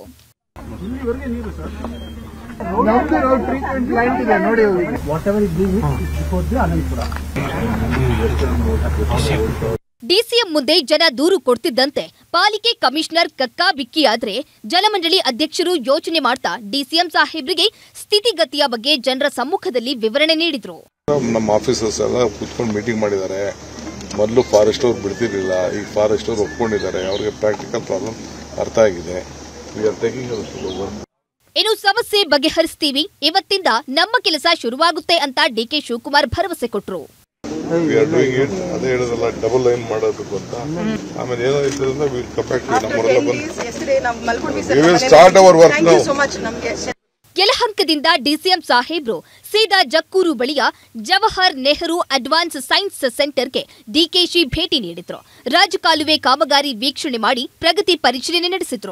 ಡಿಸಿಎಂ ಮುಂದೆ ಜನ ದೂರು ಕೊಡ್ತಿದ್ದಂತೆ ಪಾಲಿಕೆ ಕಮಿಷನರ್ ಕಕ್ಕಾ ಬಿಕ್ಕಿಯಾದ್ರೆ ಜಲಮಂಡಳಿ ಅಧ್ಯಕ್ಷರು ಯೋಚನೆ ಮಾಡ್ತಾ ಡಿಸಿಎಂ ಸಾಹೇಬ್ರಿಗೆ ಸ್ಥಿತಿಗತಿಯ ಬಗ್ಗೆ ಜನರ ಸಮ್ಮುಖದಲ್ಲಿ ವಿವರಣೆ ನೀಡಿದ್ರು ನಮ್ಮ ಆಫೀಸರ್ಸ್ ಎಲ್ಲ ಕೂತ್ಕೊಂಡು ಮೀಟಿಂಗ್ ಮಾಡಿದ್ದಾರೆ ಮೊದಲು ಫಾರೆಸ್ಟ್ ಅವ್ರು ಬಿಡ್ತಿರ್ಲಿಲ್ಲ ಈಗ ಫಾರೆಸ್ಟ್ ಅವ್ರು ಒಪ್ಕೊಂಡಿದ್ದಾರೆ ಅವ್ರಿಗೆ ಪ್ರಾಕ್ಟಿಕಲ್ ಪ್ರಾಬ್ಲಮ್ ಅರ್ಥ ಆಗಿದೆ ವಿ ಆರ್ ಟೇಕಿಂಗ್ ಇನ್ನು ಸಮಸ್ಯೆ ಬಗೆಹರಿಸ್ತೀವಿ ಇವತ್ತಿಂದ ನಮ್ಮ ಕೆಲಸ ಶುರುವಾಗುತ್ತೆ ಅಂತ ಡಿಕೆ ಶಿವಕುಮಾರ್ ಭರವಸೆ ಕೊಟ್ರು ವಿ ಆರ್ ಡೂಯಿಂಗ್ ಇಟ್ ಅದೇ ಹೇಳೋದಲ್ಲ ಡಬಲ್ ಲೈನ್ ಮಾಡೋದಕ್ಕೆ ಅಂತ ಆಮೇಲೆ ಏನಾಯ್ತು ಅಂದ್ರೆ ವಿಲ್ ಕಪ್ಯಾಕ್ಟ್ ನಮ್ಮವರೆಲ್ಲ ಬಂದು we will start our work ನಾವು ಯಲಹಂಕದಿಂದ ಡಿಸಿಎಂ ಸಾಹೇಬ್ರು ಸೀದಾ ಜಕ್ಕೂರು ಬಳಿಯ ಜವಾಹರ್ ನೆಹರು ಅಡ್ವಾನ್ಸ್ ಸೈನ್ಸ್ ಸೆಂಟರ್ಗೆ ಡಿಕೆಶಿ ಭೇಟಿ ನೀಡಿದ್ರು ರಾಜಕಾಲುವೆ ಕಾಮಗಾರಿ ವೀಕ್ಷಣೆ ಮಾಡಿ ಪ್ರಗತಿ ಪರಿಶೀಲನೆ ನಡೆಸಿದ್ರು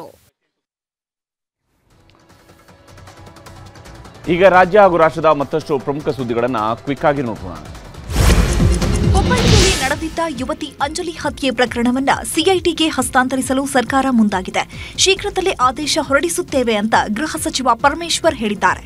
ಈಗ ರಾಜ್ಯ ಹಾಗೂ ರಾಷ್ಟ್ರದ ಮತ್ತಷ್ಟು ಪ್ರಮುಖ ಸುದ್ದಿಗಳನ್ನು ಕ್ವಿಕ್ ಆಗಿ ನೋಡೋಣ ಹುಬ್ಬಳ್ಳಿಯಲ್ಲಿ ನಡೆದಿದ್ದ ಯುವತಿ ಅಂಜಲಿ ಹತ್ಯೆ ಪ್ರಕರಣವನ್ನ ಸಿಐಟಿಗೆ ಹಸ್ತಾಂತರಿಸಲು ಸರ್ಕಾರ ಮುಂದಾಗಿದೆ ಶೀಘ್ರದಲ್ಲೇ ಆದೇಶ ಹೊರಡಿಸುತ್ತೇವೆ ಅಂತ ಗೃಹ ಸಚಿವ ಪರಮೇಶ್ವರ್ ಹೇಳಿದ್ದಾರೆ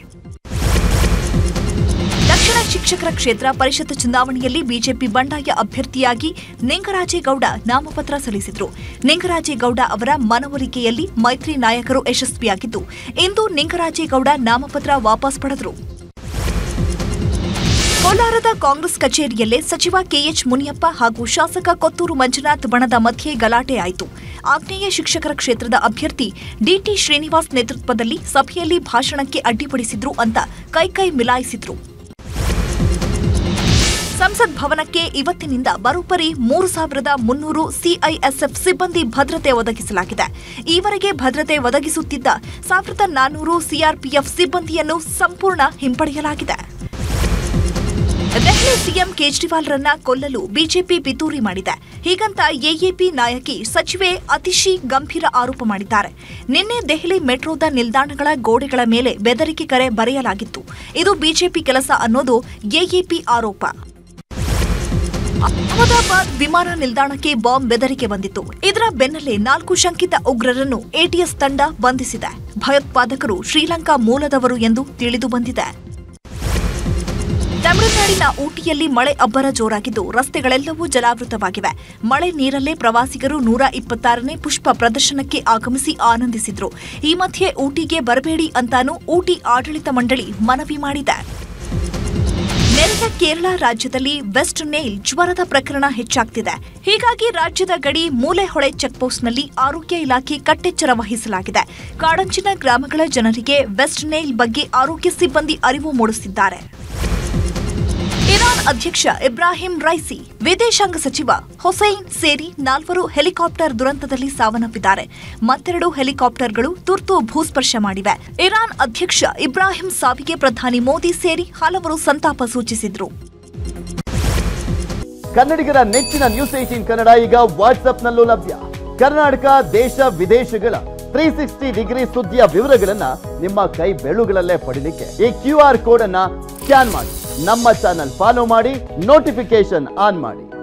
ದಕ್ಷಿಣ ಶಿಕ್ಷಕರ ಕ್ಷೇತ್ರ ಪರಿಷತ್ ಚುನಾವಣೆಯಲ್ಲಿ ಬಿಜೆಪಿ ಬಂಡಾಯ ಅಭ್ಯರ್ಥಿಯಾಗಿ ನಿಂಗರಾಜೇಗೌಡ ನಾಮಪತ್ರ ಸಲ್ಲಿಸಿದ್ರು ನಿಂಗರಾಜೇಗೌಡ ಅವರ ಮನವೊಲಿಕೆಯಲ್ಲಿ ಮೈತ್ರಿ ನಾಯಕರು ಯಶಸ್ವಿಯಾಗಿದ್ದು ಇಂದು ನಿಂಗರಾಜೇಗೌಡ ನಾಮಪತ್ರ ವಾಪಸ್ ಪಡೆದರು ಕೋಲಾರದ ಕಾಂಗ್ರೆಸ್ ಕಚೇರಿಯಲ್ಲೇ ಸಚಿವ ಕೆಎಚ್ ಮುನಿಯಪ್ಪ ಹಾಗೂ ಶಾಸಕ ಕೊತ್ತೂರು ಮಂಜುನಾಥ್ ಬಣದ ಮಧ್ಯೆ ಗಲಾಟೆ ಆಯಿತು ಆಗ್ನೇಯ ಶಿಕ್ಷಕರ ಕ್ಷೇತ್ರದ ಅಭ್ಯರ್ಥಿ ಡಿಟಿ ಶ್ರೀನಿವಾಸ್ ನೇತೃತ್ವದಲ್ಲಿ ಸಭೆಯಲ್ಲಿ ಭಾಷಣಕ್ಕೆ ಅಡ್ಡಿಪಡಿಸಿದ್ರು ಅಂತ ಕೈಕೈ ಮಿಲಾಯಿಸಿದ್ರು ಸಂಸತ್ ಭವನಕ್ಕೆ ಇವತ್ತಿನಿಂದ ಬರೋಬ್ಬರಿ ಮೂರು ಸಾವಿರದ ಮುನ್ನೂರು ಸಿಐಎಸ್ಎಫ್ ಸಿಬ್ಬಂದಿ ಭದ್ರತೆ ಒದಗಿಸಲಾಗಿದೆ ಈವರೆಗೆ ಭದ್ರತೆ ಒದಗಿಸುತ್ತಿದ್ದ ಸಾವಿರದ ನಾನ್ನೂರು ಸಿಆರ್ಪಿಎಫ್ ಸಿಬ್ಬಂದಿಯನ್ನು ಸಂಪೂರ್ಣ ಹಿಂಪಡೆಯಲಾಗಿದೆ ದೆಹಲಿ ಸಿಎಂ ಕೇಜ್ರಿವಾಲ್ರನ್ನ ಕೊಲ್ಲಲು ಬಿಜೆಪಿ ಪಿತೂರಿ ಮಾಡಿದೆ ಹೀಗಂತ ಎಎಪಿ ನಾಯಕಿ ಸಚಿವೆ ಅತಿಶಿ ಗಂಭೀರ ಆರೋಪ ಮಾಡಿದ್ದಾರೆ ನಿನ್ನೆ ದೆಹಲಿ ಮೆಟ್ರೋದ ನಿಲ್ದಾಣಗಳ ಗೋಡೆಗಳ ಮೇಲೆ ಬೆದರಿಕೆ ಕರೆ ಬರೆಯಲಾಗಿತ್ತು ಇದು ಬಿಜೆಪಿ ಕೆಲಸ ಅನ್ನೋದು ಎಎಪಿ ಆರೋಪ ಅಹಮದಾಬಾದ್ ವಿಮಾನ ನಿಲ್ದಾಣಕ್ಕೆ ಬಾಂಬ್ ಬೆದರಿಕೆ ಬಂದಿತ್ತು ಇದರ ಬೆನ್ನಲ್ಲೇ ನಾಲ್ಕು ಶಂಕಿತ ಉಗ್ರರನ್ನು ಎಟಿಎಸ್ ತಂಡ ಬಂಧಿಸಿದೆ ಭಯೋತ್ಪಾದಕರು ಶ್ರೀಲಂಕಾ ಮೂಲದವರು ಎಂದು ತಿಳಿದು ಬಂದಿದೆ ತಮಿಳುನಾಡಿನ ಊಟಿಯಲ್ಲಿ ಮಳೆ ಅಬ್ಬರ ಜೋರಾಗಿದ್ದು ರಸ್ತೆಗಳೆಲ್ಲವೂ ಜಲಾವೃತವಾಗಿವೆ ಮಳೆ ನೀರಲ್ಲೇ ಪ್ರವಾಸಿಗರು ನೂರ ಇಪ್ಪತ್ತಾರನೇ ಪುಷ್ಪ ಪ್ರದರ್ಶನಕ್ಕೆ ಆಗಮಿಸಿ ಆನಂದಿಸಿದ್ರು ಈ ಮಧ್ಯೆ ಊಟಿಗೆ ಬರಬೇಡಿ ಅಂತಾನೂ ಊಟಿ ಆಡಳಿತ ಮಂಡಳಿ ಮನವಿ ಮಾಡಿದೆ ನೆರೆದ ಕೇರಳ ರಾಜ್ಯದಲ್ಲಿ ವೆಸ್ಟ್ ನೇಲ್ ಜ್ವರದ ಪ್ರಕರಣ ಹೆಚ್ಚಾಗ್ತಿದೆ ಹೀಗಾಗಿ ರಾಜ್ಯದ ಗಡಿ ಮೂಲೆಹೊಳೆ ಚೆಕ್ಪೋಸ್ಟ್ನಲ್ಲಿ ಆರೋಗ್ಯ ಇಲಾಖೆ ಕಟ್ಟೆಚ್ಚರ ವಹಿಸಲಾಗಿದೆ ಕಾಡಂಚಿನ ಗ್ರಾಮಗಳ ಜನರಿಗೆ ವೆಸ್ಟ್ ನೇಲ್ ಬಗ್ಗೆ ಆರೋಗ್ಯ ಸಿಬ್ಬಂದಿ ಅರಿವು ಮೂಡಿಸಿದ್ದಾರೆ ಇರಾನ್ ಅಧ್ಯಕ್ಷ ಇಬ್ರಾಹಿಂ ರೈಸಿ ವಿದೇಶಾಂಗ ಸಚಿವ ಹೊಸೈನ್ ಸೇರಿ ನಾಲ್ವರು ಹೆಲಿಕಾಪ್ಟರ್ ದುರಂತದಲ್ಲಿ ಸಾವನ್ನಪ್ಪಿದ್ದಾರೆ ಮತ್ತೆರಡು ಹೆಲಿಕಾಪ್ಟರ್ಗಳು ತುರ್ತು ಭೂಸ್ಪರ್ಶ ಮಾಡಿವೆ ಇರಾನ್ ಅಧ್ಯಕ್ಷ ಇಬ್ರಾಹಿಂ ಸಾವಿಗೆ ಪ್ರಧಾನಿ ಮೋದಿ ಸೇರಿ ಹಲವರು ಸಂತಾಪ ಸೂಚಿಸಿದ್ರು ಕನ್ನಡಿಗರ ನೆಚ್ಚಿನ ನ್ಯೂಸ್ ಏಟೀನ್ ಕನ್ನಡ ಈಗ ವಾಟ್ಸ್ಆಪ್ನಲ್ಲೂ ಲಭ್ಯ ಕರ್ನಾಟಕ ದೇಶ ವಿದೇಶಗಳ ತ್ರೀ ಸಿಕ್ಸ್ಟಿ ಡಿಗ್ರಿ ಸುದ್ದಿಯ ವಿವರಗಳನ್ನ ನಿಮ್ಮ ಕೈ ಬೆಳುಗಳಲ್ಲೇ ಪಡಿಲಿಕ್ಕೆ ಈ ಕ್ಯೂ ಆರ್ ಕೋಡ್ ಅನ್ನ ಸ್ಕ್ಯಾನ್ ಮಾಡಿ ನಮ್ಮ ಚಾನಲ್ ಫಾಲೋ ಮಾಡಿ ನೋಟಿಫಿಕೇಶನ್ ಆನ್ ಮಾಡಿ